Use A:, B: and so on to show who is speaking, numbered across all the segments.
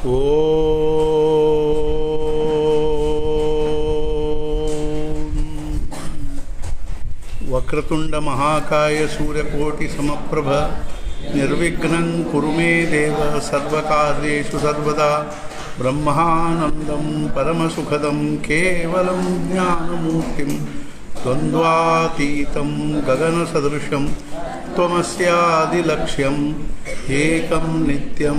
A: ವಕ್ರತುಂಡ ಮಹಾಕಾಯ ಸೂರ್ಯಕೋಟಿ ಸಮಪ್ರಭ ನಿರ್ವಿಘ್ನಂ ಕುರು ಮೇ ದೇವ ಸರ್ವಕಾರ್ಯೇಷು ಸರ್ವದಾ ಬ್ರಹ್ಮಾನಂದಂ ಪರಮಸುಖದಂ ಕೇವಲಂ ಜ್ಞಾನಮೂರ್ತಿಂ ದ್ವಂದ್ವಾತೀತಂ ಗಗನಸದೃಶಂ त्वमस्यादिलक्ष्यम् एकं नित्यं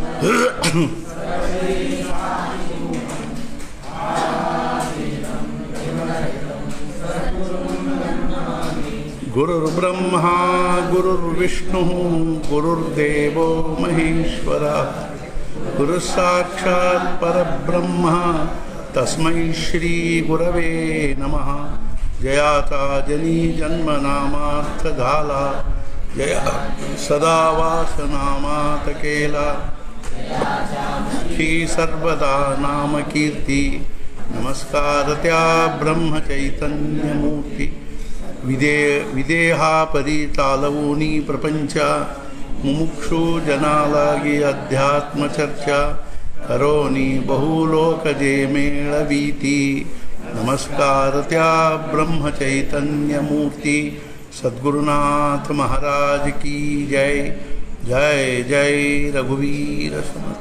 A: गुरुर्ब्रह्मा गुरुर्विष्णुः गुरुर्देवो महेश्वरः गुरुः साक्षात् परब्रह्म तस्मै श्रीगुरवे नमः जयाता जनी जन्मनामार्थधाला जय सदा वासनामातकेला श्री सर्वदा नाम कीर्ति नमस्कारत्या ब्रह्मचैतन्यमूर्ति विदे विदेहा परितालवूनी प्रपंच ಮುಮುಕ್ಷು ಜನಾಲಾಗಿ ಅಧ್ಯಾತ್ಮ ಚರ್ಚಾ ಕರೋನಿ ಬಹುಲೋಕಜೆ ಮೇಳವೀತಿ ನಮಸ್ಕಾರತ್ಯಾ ಬ್ರಹ್ಮಚೈತನ್ಯ ಮೂರ್ತಿ सद्गुरुनाथ महाराज की जय जय जय रघुवीर समर्थ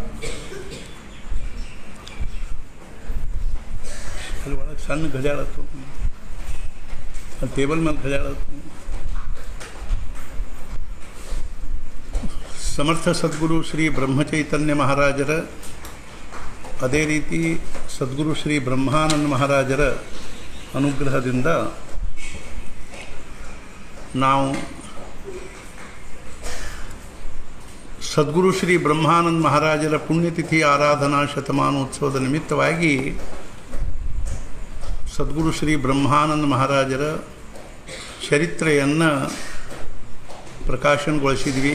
A: ಅಲ್ಲಿ ಒಳಗೆ ಸಣ್ಣ ಗಜಾಳತ್ತು ಅಲ್ಲಿ ಟೇಬಲ್ ಮೇಲೆ ಗಜಾಳತ್ತು ಸಮರ್ಥ ಸದ್ಗುರು ಶ್ರೀ ಬ್ರಹ್ಮಚೈತನ್ಯ ಮಹಾರಾಜರ ಅದೇ ರೀತಿ ಸದ್ಗುರು ಶ್ರೀ ಬ್ರಹ್ಮಾನಂದ ಮಹಾರಾಜರ ಅನುಗ್ರಹದಿಂದ ನಾವು ಸದ್ಗುರು ಶ್ರೀ ಬ್ರಹ್ಮಾನಂದ ಮಹಾರಾಜರ ಪುಣ್ಯತಿಥಿ ಆರಾಧನಾ ಶತಮಾನೋತ್ಸವದ ನಿಮಿತ್ತವಾಗಿ ಸದ್ಗುರು ಶ್ರೀ ಬ್ರಹ್ಮಾನಂದ ಮಹಾರಾಜರ ಚರಿತ್ರೆಯನ್ನು ಪ್ರಕಾಶನಗೊಳಿಸಿದ್ವಿ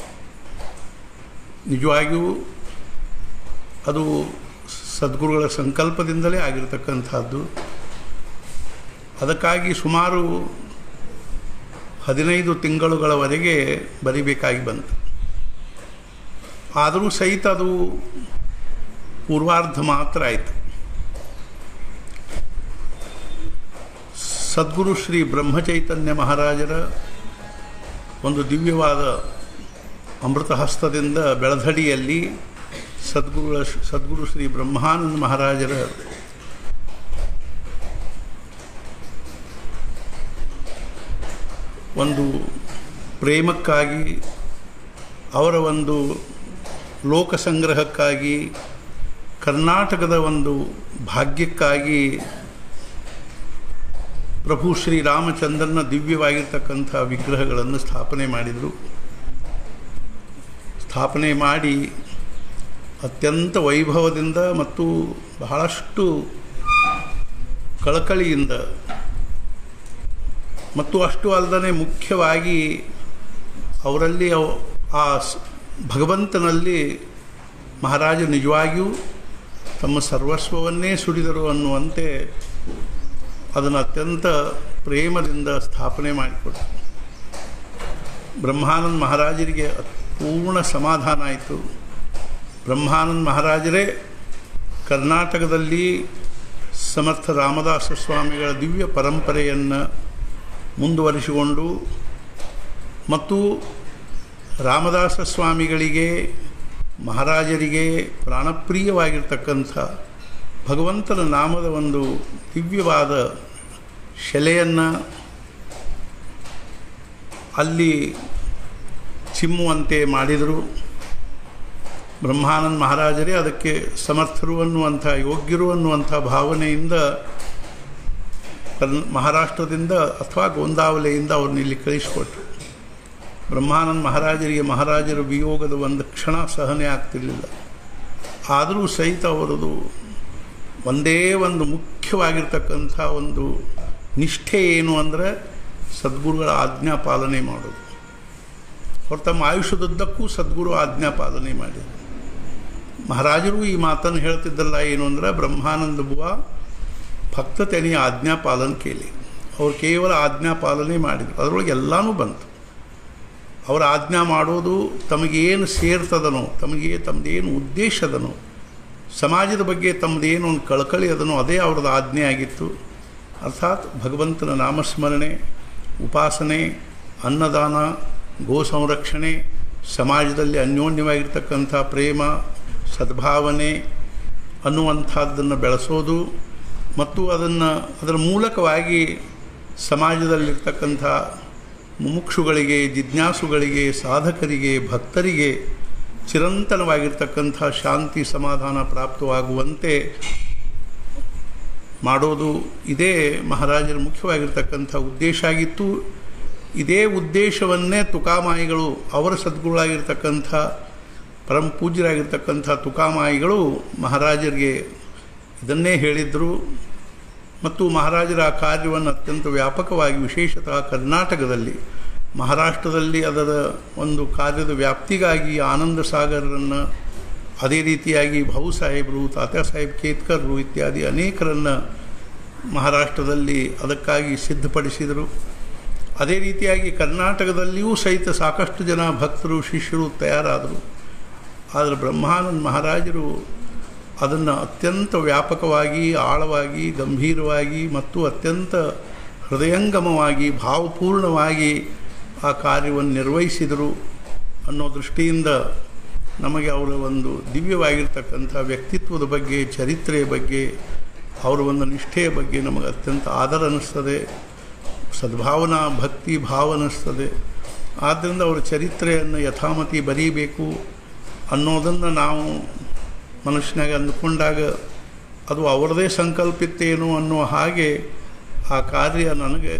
A: ನಿಜವಾಗಿಯೂ ಅದು ಸದ್ಗುರುಗಳ ಸಂಕಲ್ಪದಿಂದಲೇ ಆಗಿರತಕ್ಕಂಥದ್ದು ಅದಕ್ಕಾಗಿ ಸುಮಾರು ಹದಿನೈದು ತಿಂಗಳುಗಳವರೆಗೆ ಬರಿಬೇಕಾಗಿ ಬಂತು ಆದರೂ ಸಹಿತ ಅದು ಪೂರ್ವಾರ್ಧ ಮಾತ್ರ ಆಯಿತು ಸದ್ಗುರು ಶ್ರೀ ಬ್ರಹ್ಮಚೈತನ್ಯ ಮಹಾರಾಜರ ಒಂದು ದಿವ್ಯವಾದ ಅಮೃತಹಸ್ತದಿಂದ ಬೆಳಧಡಿಯಲ್ಲಿ ಸದ್ಗುರುಗಳ ಸದ್ಗುರು ಶ್ರೀ ಬ್ರಹ್ಮಾನಂದ ಮಹಾರಾಜರ ಒಂದು ಪ್ರೇಮಕ್ಕಾಗಿ ಅವರ ಒಂದು ಲೋಕ ಸಂಗ್ರಹಕ್ಕಾಗಿ ಕರ್ನಾಟಕದ ಒಂದು ಭಾಗ್ಯಕ್ಕಾಗಿ ಪ್ರಭು ಶ್ರೀರಾಮಚಂದ್ರನ ದಿವ್ಯವಾಗಿರ್ತಕ್ಕಂಥ ವಿಗ್ರಹಗಳನ್ನು ಸ್ಥಾಪನೆ ಮಾಡಿದರು ಸ್ಥಾಪನೆ ಮಾಡಿ ಅತ್ಯಂತ ವೈಭವದಿಂದ ಮತ್ತು ಬಹಳಷ್ಟು ಕಳಕಳಿಯಿಂದ ಮತ್ತು ಅಷ್ಟು ಅಲ್ಲದೆ ಮುಖ್ಯವಾಗಿ ಅವರಲ್ಲಿ ಆ ಭಗವಂತನಲ್ಲಿ ಮಹಾರಾಜ ನಿಜವಾಗಿಯೂ ತಮ್ಮ ಸರ್ವಸ್ವವನ್ನೇ ಸುರಿದರು ಅನ್ನುವಂತೆ ಅದನ್ನು ಅತ್ಯಂತ ಪ್ರೇಮದಿಂದ ಸ್ಥಾಪನೆ ಮಾಡಿಕೊಟ್ಟರು ಬ್ರಹ್ಮಾನಂದ ಮಹಾರಾಜರಿಗೆ ಪೂರ್ಣ ಸಮಾಧಾನ ಆಯಿತು ಬ್ರಹ್ಮಾನಂದ ಮಹಾರಾಜರೇ ಕರ್ನಾಟಕದಲ್ಲಿ ಸಮರ್ಥ ರಾಮದಾಸ ಸ್ವಾಮಿಗಳ ದಿವ್ಯ ಪರಂಪರೆಯನ್ನು ಮುಂದುವರಿಸಿಕೊಂಡು ಮತ್ತು ರಾಮದಾಸ ಸ್ವಾಮಿಗಳಿಗೆ ಮಹಾರಾಜರಿಗೆ ಪ್ರಾಣಪ್ರಿಯವಾಗಿರ್ತಕ್ಕಂಥ ಭಗವಂತನ ನಾಮದ ಒಂದು ದಿವ್ಯವಾದ ಶೆಲೆಯನ್ನು ಅಲ್ಲಿ ಚಿಮ್ಮುವಂತೆ ಮಾಡಿದರು ಬ್ರಹ್ಮಾನಂದ ಮಹಾರಾಜರೇ ಅದಕ್ಕೆ ಸಮರ್ಥರು ಅನ್ನುವಂಥ ಯೋಗ್ಯರು ಅನ್ನುವಂಥ ಭಾವನೆಯಿಂದ ಕರ್ನ ಮಹಾರಾಷ್ಟ್ರದಿಂದ ಅಥವಾ ಗೋಂದಾವಲೆಯಿಂದ ಅವ್ರನ್ನ ಇಲ್ಲಿ ಕಳಿಸಿಕೊಟ್ರು ಬ್ರಹ್ಮಾನಂದ ಮಹಾರಾಜರಿಗೆ ಮಹಾರಾಜರ ವಿಯೋಗದ ಒಂದು ಕ್ಷಣ ಸಹನೆ ಆಗ್ತಿರಲಿಲ್ಲ ಆದರೂ ಸಹಿತ ಅವರದು ಒಂದೇ ಒಂದು ಮುಖ್ಯವಾಗಿರ್ತಕ್ಕಂಥ ಒಂದು ನಿಷ್ಠೆ ಏನು ಅಂದರೆ ಸದ್ಗುರುಗಳ ಆಜ್ಞಾ ಪಾಲನೆ ಮಾಡೋದು ಅವ್ರು ತಮ್ಮ ಆಯುಷ್ಯದುದ್ದಕ್ಕೂ ಸದ್ಗುರು ಆಜ್ಞಾ ಪಾಲನೆ ಮಾಡಿದರು ಮಹಾರಾಜರು ಈ ಮಾತನ್ನು ಹೇಳ್ತಿದ್ದಲ್ಲ ಏನು ಅಂದರೆ ಬ್ರಹ್ಮಾನಂದ ಬುವ ಫಕ್ತ ತೆನಿ ಆಜ್ಞಾ ಪಾಲನೆ ಕೇಳಿ ಅವ್ರು ಕೇವಲ ಆಜ್ಞಾ ಪಾಲನೆ ಮಾಡಿದರು ಅದರೊಳಗೆ ಎಲ್ಲನೂ ಬಂತು ಅವರ ಆಜ್ಞಾ ಮಾಡೋದು ತಮಗೇನು ಸೇರ್ತದನೋ ತಮಗೆ ತಮ್ಮದೇನು ಉದ್ದೇಶದನೋ ಸಮಾಜದ ಬಗ್ಗೆ ತಮ್ಮದೇನು ಒಂದು ಕಳಕಳಿ ಅದನೋ ಅದೇ ಅವ್ರದ್ದು ಆಜ್ಞೆ ಆಗಿತ್ತು ಅರ್ಥಾತ್ ಭಗವಂತನ ನಾಮಸ್ಮರಣೆ ಉಪಾಸನೆ ಅನ್ನದಾನ ಗೋ ಸಂರಕ್ಷಣೆ ಸಮಾಜದಲ್ಲಿ ಅನ್ಯೋನ್ಯವಾಗಿರ್ತಕ್ಕಂಥ ಪ್ರೇಮ ಸದ್ಭಾವನೆ ಅನ್ನುವಂಥದ್ದನ್ನು ಬೆಳೆಸೋದು ಮತ್ತು ಅದನ್ನು ಅದರ ಮೂಲಕವಾಗಿ ಸಮಾಜದಲ್ಲಿರ್ತಕ್ಕಂಥ ಮುಮುಕ್ಷುಗಳಿಗೆ ಜಿಜ್ಞಾಸುಗಳಿಗೆ ಸಾಧಕರಿಗೆ ಭಕ್ತರಿಗೆ ಚಿರಂತನವಾಗಿರ್ತಕ್ಕಂಥ ಶಾಂತಿ ಸಮಾಧಾನ ಪ್ರಾಪ್ತವಾಗುವಂತೆ ಮಾಡೋದು ಇದೇ ಮಹಾರಾಜರ ಮುಖ್ಯವಾಗಿರ್ತಕ್ಕಂಥ ಉದ್ದೇಶ ಆಗಿತ್ತು ಇದೇ ಉದ್ದೇಶವನ್ನೇ ತುಕಾಮಾಯಿಗಳು ಅವರ ಸದ್ಗುರುಗಳಾಗಿರ್ತಕ್ಕಂಥ ಪರಮ ಪೂಜ್ಯರಾಗಿರ್ತಕ್ಕಂಥ ತುಕಾಮಾಯಿಗಳು ಮಹಾರಾಜರಿಗೆ ಇದನ್ನೇ ಹೇಳಿದರು ಮತ್ತು ಮಹಾರಾಜರ ಆ ಕಾರ್ಯವನ್ನು ಅತ್ಯಂತ ವ್ಯಾಪಕವಾಗಿ ವಿಶೇಷತಃ ಕರ್ನಾಟಕದಲ್ಲಿ ಮಹಾರಾಷ್ಟ್ರದಲ್ಲಿ ಅದರ ಒಂದು ಕಾರ್ಯದ ವ್ಯಾಪ್ತಿಗಾಗಿ ಆನಂದ ಸಾಗರರನ್ನು ಅದೇ ರೀತಿಯಾಗಿ ಭಾವು ಸಾಹೇಬರು ತಾತ್ಯಾ ಸಾಹೇಬ್ ಕೇತ್ಕರ್ರು ಇತ್ಯಾದಿ ಅನೇಕರನ್ನು ಮಹಾರಾಷ್ಟ್ರದಲ್ಲಿ ಅದಕ್ಕಾಗಿ ಸಿದ್ಧಪಡಿಸಿದರು ಅದೇ ರೀತಿಯಾಗಿ ಕರ್ನಾಟಕದಲ್ಲಿಯೂ ಸಹಿತ ಸಾಕಷ್ಟು ಜನ ಭಕ್ತರು ಶಿಷ್ಯರು ತಯಾರಾದರು ಆದರೆ ಬ್ರಹ್ಮಾನಂದ ಮಹಾರಾಜರು ಅದನ್ನು ಅತ್ಯಂತ ವ್ಯಾಪಕವಾಗಿ ಆಳವಾಗಿ ಗಂಭೀರವಾಗಿ ಮತ್ತು ಅತ್ಯಂತ ಹೃದಯಂಗಮವಾಗಿ ಭಾವಪೂರ್ಣವಾಗಿ ಆ ಕಾರ್ಯವನ್ನು ನಿರ್ವಹಿಸಿದರು ಅನ್ನೋ ದೃಷ್ಟಿಯಿಂದ ನಮಗೆ ಅವರ ಒಂದು ದಿವ್ಯವಾಗಿರ್ತಕ್ಕಂಥ ವ್ಯಕ್ತಿತ್ವದ ಬಗ್ಗೆ ಚರಿತ್ರೆಯ ಬಗ್ಗೆ ಅವರ ಒಂದು ನಿಷ್ಠೆಯ ಬಗ್ಗೆ ನಮಗೆ ಅತ್ಯಂತ ಆದರ ಅನ್ನಿಸ್ತದೆ ಸದ್ಭಾವನಾ ಭಕ್ತಿ ಭಾವ ಅನ್ನಿಸ್ತದೆ ಆದ್ದರಿಂದ ಅವರ ಚರಿತ್ರೆಯನ್ನು ಯಥಾಮತಿ ಬರೀಬೇಕು ಅನ್ನೋದನ್ನು ನಾವು ಮನುಷ್ಯನಾಗ ಅಂದುಕೊಂಡಾಗ ಅದು ಅವರದೇ ಸಂಕಲ್ಪಿತ್ತೇನು ಅನ್ನೋ ಹಾಗೆ ಆ ಕಾರ್ಯ ನನಗೆ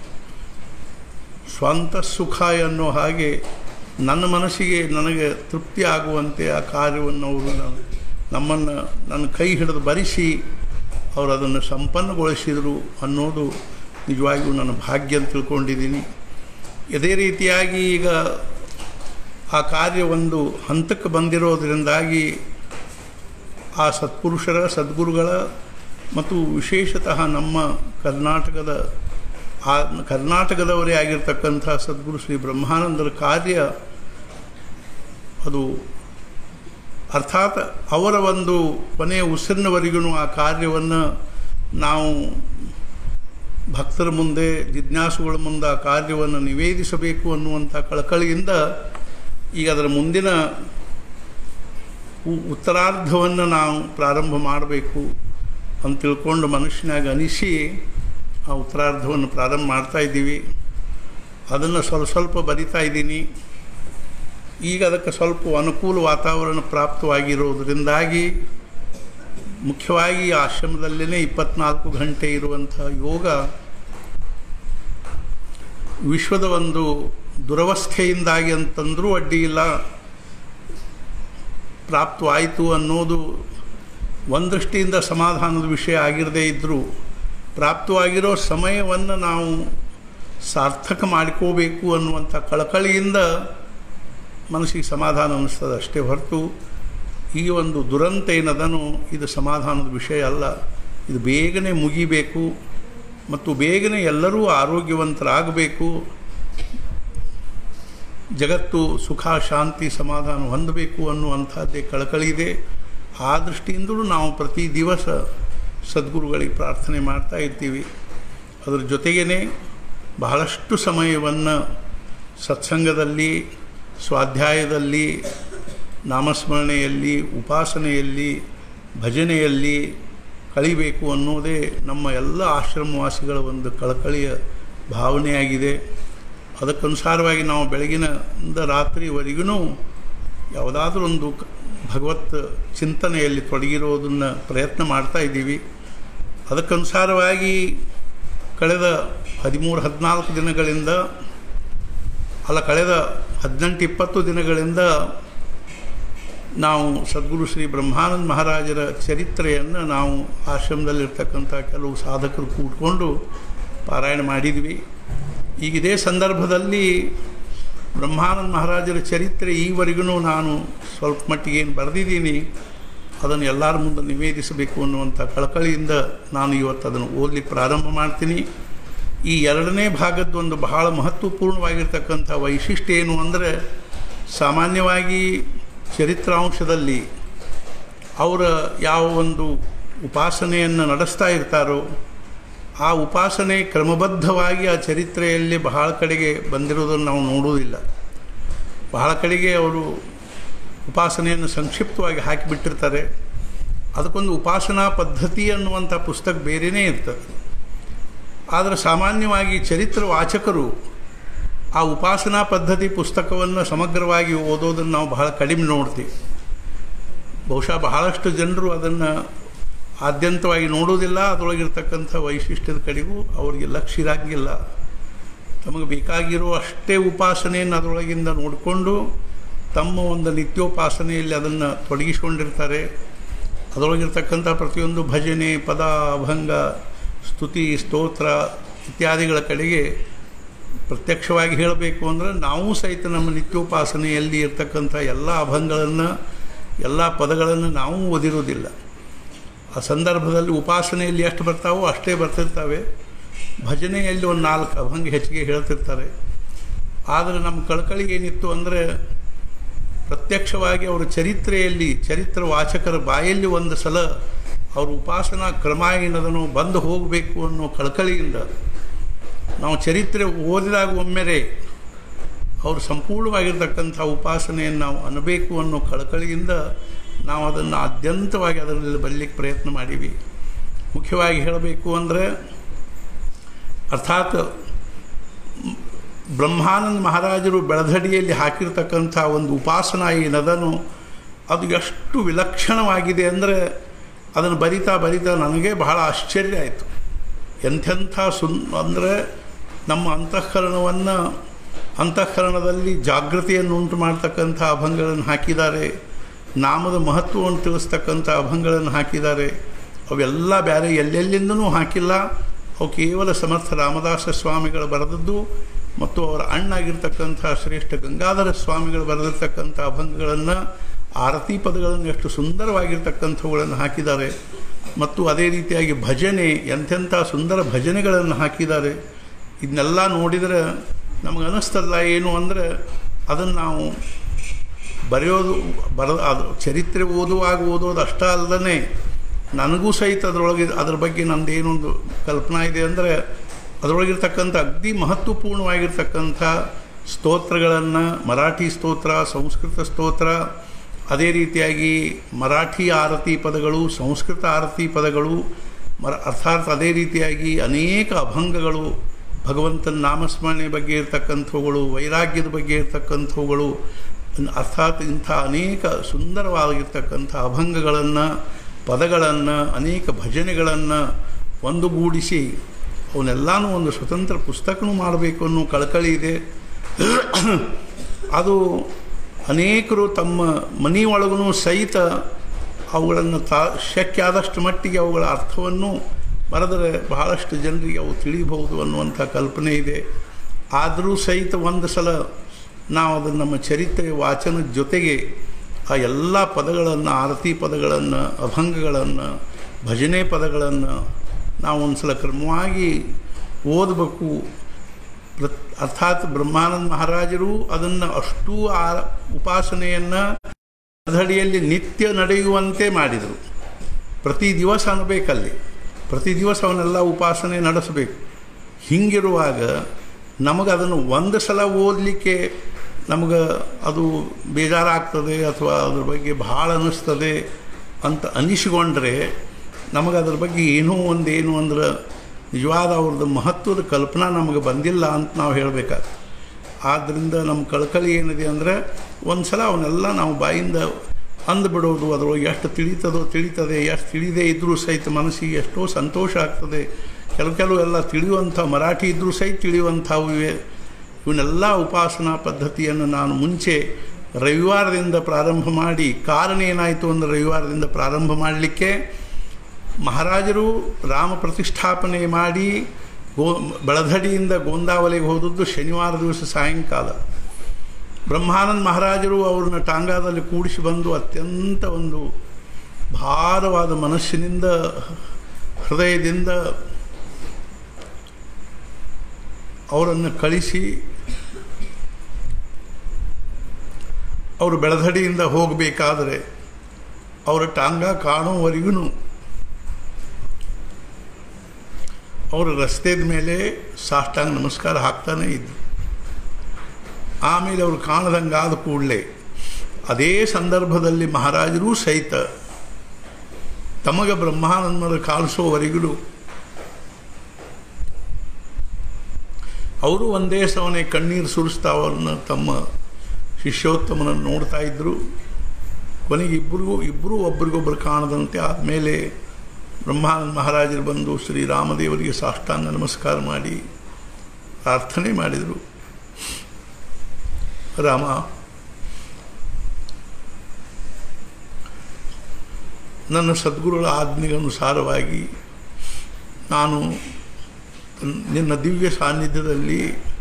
A: ಸ್ವಂತ ಸುಖ ಅನ್ನೋ ಹಾಗೆ ನನ್ನ ಮನಸ್ಸಿಗೆ ನನಗೆ ತೃಪ್ತಿ ಆಗುವಂತೆ ಆ ಕಾರ್ಯವನ್ನು ಅವರು ನಮ್ಮನ್ನು ನನ್ನ ಕೈ ಹಿಡಿದು ಬರಿಸಿ ಅವರು ಅದನ್ನು ಸಂಪನ್ನಗೊಳಿಸಿದರು ಅನ್ನೋದು ನಿಜವಾಗಿಯೂ ನನ್ನ ಭಾಗ್ಯ ಅಂತ ತಿಳ್ಕೊಂಡಿದ್ದೀನಿ ಇದೇ ರೀತಿಯಾಗಿ ಈಗ ಆ ಕಾರ್ಯ ಒಂದು ಹಂತಕ್ಕೆ ಬಂದಿರೋದರಿಂದಾಗಿ ಆ ಸತ್ಪುರುಷರ ಸದ್ಗುರುಗಳ ಮತ್ತು ವಿಶೇಷತಃ ನಮ್ಮ ಕರ್ನಾಟಕದ ಆ ಕರ್ನಾಟಕದವರೇ ಆಗಿರ್ತಕ್ಕಂಥ ಸದ್ಗುರು ಶ್ರೀ ಬ್ರಹ್ಮಾನಂದರ ಕಾರ್ಯ ಅದು ಅರ್ಥಾತ್ ಅವರ ಒಂದು ಕೊನೆಯ ಉಸಿರಿನವರೆಗೂ ಆ ಕಾರ್ಯವನ್ನು ನಾವು ಭಕ್ತರ ಮುಂದೆ ಜಿಜ್ಞಾಸುಗಳ ಮುಂದೆ ಆ ಕಾರ್ಯವನ್ನು ನಿವೇದಿಸಬೇಕು ಅನ್ನುವಂಥ ಕಳಕಳಿಯಿಂದ ಈಗ ಅದರ ಮುಂದಿನ ಉತ್ತರಾರ್ಧವನ್ನು ನಾವು ಪ್ರಾರಂಭ ಮಾಡಬೇಕು ಅಂತ ತಿಳ್ಕೊಂಡು ಮನುಷ್ಯನಾಗ ಅನಿಸಿ ಆ ಉತ್ತರಾರ್ಧವನ್ನು ಪ್ರಾರಂಭ ಮಾಡ್ತಾ ಇದ್ದೀವಿ ಅದನ್ನು ಸ್ವಲ್ಪ ಸ್ವಲ್ಪ ಬರಿತಾ ಇದ್ದೀನಿ ಈಗ ಅದಕ್ಕೆ ಸ್ವಲ್ಪ ಅನುಕೂಲ ವಾತಾವರಣ ಪ್ರಾಪ್ತವಾಗಿರೋದರಿಂದಾಗಿ ಮುಖ್ಯವಾಗಿ ಆಶ್ರಮದಲ್ಲೇ ಇಪ್ಪತ್ನಾಲ್ಕು ಗಂಟೆ ಇರುವಂಥ ಯೋಗ ವಿಶ್ವದ ಒಂದು ದುರವಸ್ಥೆಯಿಂದಾಗಿ ಅಂತಂದರೂ ಅಡ್ಡಿ ಇಲ್ಲ ಪ್ರಾಪ್ತವಾಯಿತು ಅನ್ನೋದು ಒಂದು ದೃಷ್ಟಿಯಿಂದ ಸಮಾಧಾನದ ವಿಷಯ ಆಗಿರದೇ ಇದ್ದರೂ ಪ್ರಾಪ್ತವಾಗಿರೋ ಸಮಯವನ್ನು ನಾವು ಸಾರ್ಥಕ ಮಾಡಿಕೋಬೇಕು ಅನ್ನುವಂಥ ಕಳಕಳಿಯಿಂದ ಮನಸ್ಸಿಗೆ ಸಮಾಧಾನ ಅನ್ನಿಸ್ತದೆ ಅಷ್ಟೇ ಹೊರತು ಈ ಒಂದು ದುರಂತ ಏನದನೋ ಇದು ಸಮಾಧಾನದ ವಿಷಯ ಅಲ್ಲ ಇದು ಬೇಗನೆ ಮುಗಿಬೇಕು ಮತ್ತು ಬೇಗನೆ ಎಲ್ಲರೂ ಆರೋಗ್ಯವಂತರಾಗಬೇಕು ಜಗತ್ತು ಸುಖ ಶಾಂತಿ ಸಮಾಧಾನ ಹೊಂದಬೇಕು ಅನ್ನುವಂಥದ್ದೇ ಕಳಕಳಿ ಇದೆ ಆ ದೃಷ್ಟಿಯಿಂದಲೂ ನಾವು ಪ್ರತಿ ದಿವಸ ಸದ್ಗುರುಗಳಿಗೆ ಪ್ರಾರ್ಥನೆ ಮಾಡ್ತಾ ಇರ್ತೀವಿ ಅದರ ಜೊತೆಗೇ ಬಹಳಷ್ಟು ಸಮಯವನ್ನು ಸತ್ಸಂಗದಲ್ಲಿ ಸ್ವಾಧ್ಯಾಯದಲ್ಲಿ ನಾಮಸ್ಮರಣೆಯಲ್ಲಿ ಉಪಾಸನೆಯಲ್ಲಿ ಭಜನೆಯಲ್ಲಿ ಕಳಿಬೇಕು ಅನ್ನೋದೇ ನಮ್ಮ ಎಲ್ಲ ಆಶ್ರಮವಾಸಿಗಳ ಒಂದು ಕಳಕಳಿಯ ಭಾವನೆಯಾಗಿದೆ ಅದಕ್ಕನುಸಾರವಾಗಿ ನಾವು ಬೆಳಗಿನಿಂದ ರಾತ್ರಿವರೆಗೂ ಯಾವುದಾದ್ರೂ ಒಂದು ಭಗವತ್ ಚಿಂತನೆಯಲ್ಲಿ ತೊಡಗಿರೋದನ್ನು ಪ್ರಯತ್ನ ಮಾಡ್ತಾ ಇದ್ದೀವಿ ಅದಕ್ಕನುಸಾರವಾಗಿ ಕಳೆದ ಹದಿಮೂರು ಹದಿನಾಲ್ಕು ದಿನಗಳಿಂದ ಅಲ್ಲ ಕಳೆದ ಹದಿನೆಂಟು ಇಪ್ಪತ್ತು ದಿನಗಳಿಂದ ನಾವು ಸದ್ಗುರು ಶ್ರೀ ಬ್ರಹ್ಮಾನಂದ ಮಹಾರಾಜರ ಚರಿತ್ರೆಯನ್ನು ನಾವು ಆಶ್ರಮದಲ್ಲಿರ್ತಕ್ಕಂಥ ಕೆಲವು ಸಾಧಕರು ಕೂತ್ಕೊಂಡು ಪಾರಾಯಣ ಮಾಡಿದ್ವಿ ಈಗ ಇದೇ ಸಂದರ್ಭದಲ್ಲಿ ಬ್ರಹ್ಮಾನಂದ ಮಹಾರಾಜರ ಚರಿತ್ರೆ ಈವರೆಗೂ ನಾನು ಸ್ವಲ್ಪ ಮಟ್ಟಿಗೆ ಏನು ಬರೆದಿದ್ದೀನಿ ಅದನ್ನು ಎಲ್ಲರ ಮುಂದೆ ನಿವೇದಿಸಬೇಕು ಅನ್ನುವಂಥ ಕಳಕಳಿಯಿಂದ ನಾನು ಇವತ್ತು ಅದನ್ನು ಓದಲಿಕ್ಕೆ ಪ್ರಾರಂಭ ಮಾಡ್ತೀನಿ ಈ ಎರಡನೇ ಭಾಗದ್ದೊಂದು ಬಹಳ ಮಹತ್ವಪೂರ್ಣವಾಗಿರ್ತಕ್ಕಂಥ ವೈಶಿಷ್ಟ್ಯ ಏನು ಅಂದರೆ ಸಾಮಾನ್ಯವಾಗಿ ಚರಿತ್ರಾಂಶದಲ್ಲಿ ಅವರ ಯಾವ ಒಂದು ಉಪಾಸನೆಯನ್ನು ನಡೆಸ್ತಾ ಇರ್ತಾರೋ ಆ ಉಪಾಸನೆ ಕ್ರಮಬದ್ಧವಾಗಿ ಆ ಚರಿತ್ರೆಯಲ್ಲಿ ಬಹಳ ಕಡೆಗೆ ಬಂದಿರೋದನ್ನು ನಾವು ನೋಡುವುದಿಲ್ಲ ಬಹಳ ಕಡೆಗೆ ಅವರು ಉಪಾಸನೆಯನ್ನು ಸಂಕ್ಷಿಪ್ತವಾಗಿ ಹಾಕಿಬಿಟ್ಟಿರ್ತಾರೆ ಅದಕ್ಕೊಂದು ಉಪಾಸನಾ ಪದ್ಧತಿ ಅನ್ನುವಂಥ ಪುಸ್ತಕ ಬೇರೆಯೇ ಇರ್ತದೆ ಆದರೆ ಸಾಮಾನ್ಯವಾಗಿ ಚರಿತ್ರ ವಾಚಕರು ಆ ಉಪಾಸನಾ ಪದ್ಧತಿ ಪುಸ್ತಕವನ್ನು ಸಮಗ್ರವಾಗಿ ಓದೋದನ್ನು ನಾವು ಬಹಳ ಕಡಿಮೆ ನೋಡ್ತೀವಿ ಬಹುಶಃ ಬಹಳಷ್ಟು ಜನರು ಅದನ್ನು ಆದ್ಯಂತವಾಗಿ ನೋಡೋದಿಲ್ಲ ಅದರೊಳಗಿರ್ತಕ್ಕಂಥ ವೈಶಿಷ್ಟ್ಯದ ಕಡೆಗೂ ಅವರಿಗೆ ಲಕ್ಷ್ಯ ಇರಂಗಿಲ್ಲ ತಮಗೆ ಬೇಕಾಗಿರೋ ಅಷ್ಟೇ ಉಪಾಸನೆಯನ್ನು ಅದರೊಳಗಿಂದ ನೋಡಿಕೊಂಡು ತಮ್ಮ ಒಂದು ನಿತ್ಯೋಪಾಸನೆಯಲ್ಲಿ ಅದನ್ನು ತೊಡಗಿಸಿಕೊಂಡಿರ್ತಾರೆ ಅದರೊಳಗಿರ್ತಕ್ಕಂಥ ಪ್ರತಿಯೊಂದು ಭಜನೆ ಪದ ಅಭಂಗ ಸ್ತುತಿ ಸ್ತೋತ್ರ ಇತ್ಯಾದಿಗಳ ಕಡೆಗೆ ಪ್ರತ್ಯಕ್ಷವಾಗಿ ಹೇಳಬೇಕು ಅಂದರೆ ನಾವು ಸಹಿತ ನಮ್ಮ ನಿತ್ಯೋಪಾಸನೆಯಲ್ಲಿ ಇರ್ತಕ್ಕಂಥ ಎಲ್ಲ ಅಭಂಗಗಳನ್ನು ಎಲ್ಲ ಪದಗಳನ್ನು ನಾವು ಓದಿರೋದಿಲ್ಲ ಆ ಸಂದರ್ಭದಲ್ಲಿ ಉಪಾಸನೆಯಲ್ಲಿ ಎಷ್ಟು ಬರ್ತಾವೋ ಅಷ್ಟೇ ಬರ್ತಿರ್ತವೆ ಭಜನೆಯಲ್ಲಿ ಒಂದು ನಾಲ್ಕು ಅಭಂಗ ಹೆಚ್ಚಿಗೆ ಹೇಳ್ತಿರ್ತಾರೆ ಆದರೆ ನಮ್ಮ ಕಳಕಳಿ ಏನಿತ್ತು ಅಂದರೆ ಪ್ರತ್ಯಕ್ಷವಾಗಿ ಅವರ ಚರಿತ್ರೆಯಲ್ಲಿ ಚರಿತ್ರ ವಾಚಕರ ಬಾಯಲ್ಲಿ ಒಂದು ಸಲ ಅವ್ರ ಉಪಾಸನಾ ಕ್ರಮ ಏನದನ್ನು ಬಂದು ಹೋಗಬೇಕು ಅನ್ನೋ ಕಳಕಳಿಯಿಂದ ನಾವು ಚರಿತ್ರೆ ಓದಿದಾಗ ಒಮ್ಮೆರೆ ಅವರು ಸಂಪೂರ್ಣವಾಗಿರ್ತಕ್ಕಂಥ ಉಪಾಸನೆಯನ್ನು ನಾವು ಅನ್ನಬೇಕು ಅನ್ನೋ ಕಳಕಳಿಯಿಂದ ನಾವು ಅದನ್ನು ಆದ್ಯಂತವಾಗಿ ಅದರಲ್ಲಿ ಬರಲಿಕ್ಕೆ ಪ್ರಯತ್ನ ಮಾಡೀವಿ ಮುಖ್ಯವಾಗಿ ಹೇಳಬೇಕು ಅಂದರೆ ಅರ್ಥಾತ್ ಬ್ರಹ್ಮಾನಂದ ಮಹಾರಾಜರು ಬೆಳಧಡಿಯಲ್ಲಿ ಹಾಕಿರ್ತಕ್ಕಂಥ ಒಂದು ಉಪಾಸನಾ ಏನದನು ಅದು ಎಷ್ಟು ವಿಲಕ್ಷಣವಾಗಿದೆ ಅಂದರೆ ಅದನ್ನು ಬರಿತಾ ಬರಿತಾ ನನಗೆ ಬಹಳ ಆಶ್ಚರ್ಯ ಆಯಿತು ಎಂಥೆಂಥ ಸುನ್ ಅಂದರೆ ನಮ್ಮ ಅಂತಃಕರಣವನ್ನು ಅಂತಃಕರಣದಲ್ಲಿ ಜಾಗೃತಿಯನ್ನು ಉಂಟು ಮಾಡ್ತಕ್ಕಂಥ ಅಭಂಗಗಳನ್ನು ಹಾಕಿದ್ದಾರೆ ನಾಮದ ಮಹತ್ವವನ್ನು ತಿಳಿಸ್ತಕ್ಕಂಥ ಅಭಂಗಗಳನ್ನು ಹಾಕಿದ್ದಾರೆ ಅವೆಲ್ಲ ಬೇರೆ ಎಲ್ಲೆಲ್ಲಿಂದನೂ ಹಾಕಿಲ್ಲ ಅವು ಕೇವಲ ಸಮರ್ಥ ರಾಮದಾಸ ಸ್ವಾಮಿಗಳು ಬರೆದದ್ದು ಮತ್ತು ಅವರ ಅಣ್ಣಾಗಿರ್ತಕ್ಕಂಥ ಶ್ರೇಷ್ಠ ಗಂಗಾಧರ ಸ್ವಾಮಿಗಳು ಬರೆದಿರ್ತಕ್ಕಂಥ ಅಭಂಗಗಳನ್ನು ಆರತಿ ಪದಗಳನ್ನು ಎಷ್ಟು ಸುಂದರವಾಗಿರ್ತಕ್ಕಂಥವುಗಳನ್ನು ಹಾಕಿದ್ದಾರೆ ಮತ್ತು ಅದೇ ರೀತಿಯಾಗಿ ಭಜನೆ ಎಂಥೆಂಥ ಸುಂದರ ಭಜನೆಗಳನ್ನು ಹಾಕಿದ್ದಾರೆ ಇದನ್ನೆಲ್ಲ ನೋಡಿದರೆ ನಮಗೆ ಅನ್ನಿಸ್ತಲ್ಲ ಏನು ಅಂದರೆ ಅದನ್ನು ನಾವು ಬರೆಯೋದು ಬರ ಅದು ಚರಿತ್ರೆ ಓದುವಾಗ ಓದೋದು ಅಷ್ಟ ಅಲ್ಲದೇ ನನಗೂ ಸಹಿತ ಅದರೊಳಗೆ ಅದ್ರ ಬಗ್ಗೆ ನಂದು ಏನೊಂದು ಕಲ್ಪನಾ ಇದೆ ಅಂದರೆ ಅದರೊಳಗಿರ್ತಕ್ಕಂಥ ಅಗ್ದಿ ಮಹತ್ವಪೂರ್ಣವಾಗಿರ್ತಕ್ಕಂಥ ಸ್ತೋತ್ರಗಳನ್ನು ಮರಾಠಿ ಸ್ತೋತ್ರ ಸಂಸ್ಕೃತ ಸ್ತೋತ್ರ ಅದೇ ರೀತಿಯಾಗಿ ಮರಾಠಿ ಆರತಿ ಪದಗಳು ಸಂಸ್ಕೃತ ಆರತಿ ಪದಗಳು ಮರ ಅರ್ಥಾತ್ ಅದೇ ರೀತಿಯಾಗಿ ಅನೇಕ ಅಭಂಗಗಳು ಭಗವಂತನ ನಾಮಸ್ಮರಣೆ ಬಗ್ಗೆ ಇರ್ತಕ್ಕಂಥವುಗಳು ವೈರಾಗ್ಯದ ಬಗ್ಗೆ ಇರ್ತಕ್ಕಂಥವುಗಳು ಅರ್ಥಾತ್ ಇಂಥ ಅನೇಕ ಸುಂದರವಾಗಿರ್ತಕ್ಕಂಥ ಅಭಂಗಗಳನ್ನು ಪದಗಳನ್ನು ಅನೇಕ ಭಜನೆಗಳನ್ನು ಒಂದುಗೂಡಿಸಿ ಅವನ್ನೆಲ್ಲನೂ ಒಂದು ಸ್ವತಂತ್ರ ಪುಸ್ತಕನೂ ಮಾಡಬೇಕು ಅನ್ನೋ ಕಳಕಳಿ ಇದೆ ಅದು ಅನೇಕರು ತಮ್ಮ ಮನೆಯೊಳಗೂ ಸಹಿತ ಅವುಗಳನ್ನು ತಾ ಶಕ್ಯ ಆದಷ್ಟು ಮಟ್ಟಿಗೆ ಅವುಗಳ ಅರ್ಥವನ್ನು ಬರೆದರೆ ಬಹಳಷ್ಟು ಜನರಿಗೆ ಅವು ತಿಳಿಬಹುದು ಅನ್ನುವಂಥ ಕಲ್ಪನೆ ಇದೆ ಆದರೂ ಸಹಿತ ಒಂದು ಸಲ ನಾವು ಅದನ್ನು ನಮ್ಮ ಚರಿತ್ರೆ ವಾಚನದ ಜೊತೆಗೆ ಆ ಎಲ್ಲ ಪದಗಳನ್ನು ಆರತಿ ಪದಗಳನ್ನು ಅಭಂಗಗಳನ್ನು ಭಜನೆ ಪದಗಳನ್ನು ನಾವು ಒಂದು ಸಲ ಕ್ರಮವಾಗಿ ಓದಬೇಕು ಪ್ರ ಅರ್ಥಾತ್ ಬ್ರಹ್ಮಾನಂದ ಮಹಾರಾಜರು ಅದನ್ನು ಅಷ್ಟೂ ಆ ಉಪಾಸನೆಯನ್ನು ಅಧಡಿಯಲ್ಲಿ ನಿತ್ಯ ನಡೆಯುವಂತೆ ಮಾಡಿದರು ಪ್ರತಿ ದಿವಸ ಅನ್ನಬೇಕಲ್ಲಿ ಪ್ರತಿ ದಿವಸ ಅವನ್ನೆಲ್ಲ ಉಪಾಸನೆ ನಡೆಸಬೇಕು ಹೀಗಿರುವಾಗ ನಮಗೆ ಅದನ್ನು ಒಂದು ಸಲ ಓದಲಿಕ್ಕೆ ನಮಗೆ ಅದು ಬೇಜಾರಾಗ್ತದೆ ಅಥವಾ ಅದ್ರ ಬಗ್ಗೆ ಭಾಳ ಅನ್ನಿಸ್ತದೆ ಅಂತ ಅನಿಸಿಕೊಂಡ್ರೆ ನಮಗೆ ಅದ್ರ ಬಗ್ಗೆ ಏನೋ ಒಂದು ಏನು ಅಂದ್ರೆ ನಿಜವಾದ ಅವ್ರದ್ದು ಮಹತ್ವದ ಕಲ್ಪನಾ ನಮಗೆ ಬಂದಿಲ್ಲ ಅಂತ ನಾವು ಹೇಳಬೇಕಾಗ್ತದೆ ಆದ್ದರಿಂದ ನಮ್ಮ ಕಳಕಳಿ ಏನಿದೆ ಅಂದರೆ ಒಂದು ಸಲ ಅವನ್ನೆಲ್ಲ ನಾವು ಬಾಯಿಂದ ಅಂದುಬಿಡೋದು ಅದರೊಳಗೆ ಎಷ್ಟು ತಿಳಿತದೋ ತಿಳಿತದೆ ಎಷ್ಟು ತಿಳಿದೇ ಇದ್ದರೂ ಸಹಿತ ಮನಸ್ಸಿಗೆ ಎಷ್ಟೋ ಸಂತೋಷ ಆಗ್ತದೆ ಕೆಲವು ಕೆಲವು ಎಲ್ಲ ತಿಳಿಯುವಂಥ ಮರಾಠಿ ಇದ್ದರೂ ಸಹಿತ ತಿಳಿಯುವಂಥವು ಇವೆ ಇವನ್ನೆಲ್ಲ ಉಪಾಸನಾ ಪದ್ಧತಿಯನ್ನು ನಾನು ಮುಂಚೆ ರವಿವಾರದಿಂದ ಪ್ರಾರಂಭ ಮಾಡಿ ಕಾರಣ ಏನಾಯಿತು ಅಂದರೆ ರವಿವಾರದಿಂದ ಪ್ರಾರಂಭ ಮಾಡಲಿಕ್ಕೆ ಮಹಾರಾಜರು ರಾಮ ಪ್ರತಿಷ್ಠಾಪನೆ ಮಾಡಿ ಗೋ ಬೆಳಧಡಿಯಿಂದ ಗೋಂದಾವಲಿಗೆ ಹೋದದ್ದು ಶನಿವಾರ ದಿವಸ ಸಾಯಂಕಾಲ ಬ್ರಹ್ಮಾನಂದ ಮಹಾರಾಜರು ಅವ್ರನ್ನ ಟಾಂಗಾದಲ್ಲಿ ಕೂಡಿಸಿ ಬಂದು ಅತ್ಯಂತ ಒಂದು ಭಾರವಾದ ಮನಸ್ಸಿನಿಂದ ಹೃದಯದಿಂದ ಅವರನ್ನು ಕಳಿಸಿ ಅವರು ಬೆಳದಡಿಯಿಂದ ಹೋಗಬೇಕಾದರೆ ಅವರ ಟಾಂಗ ಕಾಣುವವರೆಗೂ ಅವರು ರಸ್ತೆದ ಮೇಲೆ ಸಾಷ್ಟಾಂಗ ನಮಸ್ಕಾರ ಹಾಕ್ತಾನೇ ಇದ್ದರು ಆಮೇಲೆ ಅವರು ಕಾಣದಂಗಾದ ಕೂಡಲೇ ಅದೇ ಸಂದರ್ಭದಲ್ಲಿ ಮಹಾರಾಜರೂ ಸಹಿತ ತಮಗ ಬ್ರಹ್ಮಾನಂದರ ಕಾಲಿಸೋವರೆಗೂ ಅವರು ಒಂದೇ ಸವನೆ ಕಣ್ಣೀರು ಸುರಿಸ್ತಾ ಅವ್ರನ್ನ ತಮ್ಮ ಶಿಷ್ಯೋತ್ತಮನನ್ನು ನೋಡ್ತಾ ಇದ್ದರು ಕೊನೆಗೆ ಇಬ್ಬರಿಗೂ ಇಬ್ಬರೂ ಒಬ್ರಿಗೊಬ್ಬರು ಕಾಣದಂತೆ ಆದಮೇಲೆ ಬ್ರಹ್ಮಾನಂದ ಮಹಾರಾಜರು ಬಂದು ಶ್ರೀರಾಮದೇವರಿಗೆ ಸಾಷ್ಟಾಂಗ ನಮಸ್ಕಾರ ಮಾಡಿ ಪ್ರಾರ್ಥನೆ ಮಾಡಿದರು ರಾಮ ನನ್ನ ಸದ್ಗುರುಗಳ ಆಜ್ಞೆಗನುಸಾರವಾಗಿ ನಾನು ನಿನ್ನ ದಿವ್ಯ ಸಾನ್ನಿಧ್ಯದಲ್ಲಿ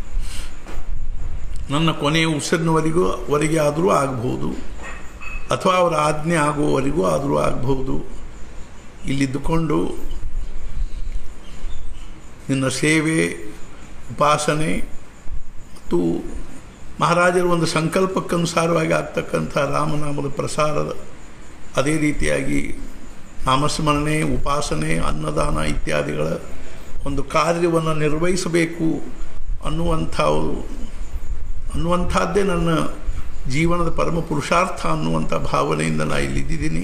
A: ನನ್ನ ಕೊನೆಯ ಉಸಿರಿನವರೆಗೂ ವರೆಗೆ ಆದರೂ ಆಗಬಹುದು ಅಥವಾ ಅವರ ಆಜ್ಞೆ ಆಗುವವರೆಗೂ ಆದರೂ ಆಗಬಹುದು ಇಲ್ಲಿದ್ದುಕೊಂಡು ನಿನ್ನ ಸೇವೆ ಉಪಾಸನೆ ಮತ್ತು ಮಹಾರಾಜರ ಒಂದು ಸಂಕಲ್ಪಕ್ಕನುಸಾರವಾಗಿ ಆಗ್ತಕ್ಕಂಥ ರಾಮನಾಮದ ಪ್ರಸಾರದ ಅದೇ ರೀತಿಯಾಗಿ ನಾಮಸ್ಮರಣೆ ಉಪಾಸನೆ ಅನ್ನದಾನ ಇತ್ಯಾದಿಗಳ ಒಂದು ಕಾರ್ಯವನ್ನು ನಿರ್ವಹಿಸಬೇಕು ಅನ್ನುವಂಥ ಅನ್ನುವಂಥದ್ದೇ ನನ್ನ ಜೀವನದ ಪರಮ ಪುರುಷಾರ್ಥ ಅನ್ನುವಂಥ ಭಾವನೆಯಿಂದ ನಾನು ಇಲ್ಲಿದ್ದೀನಿ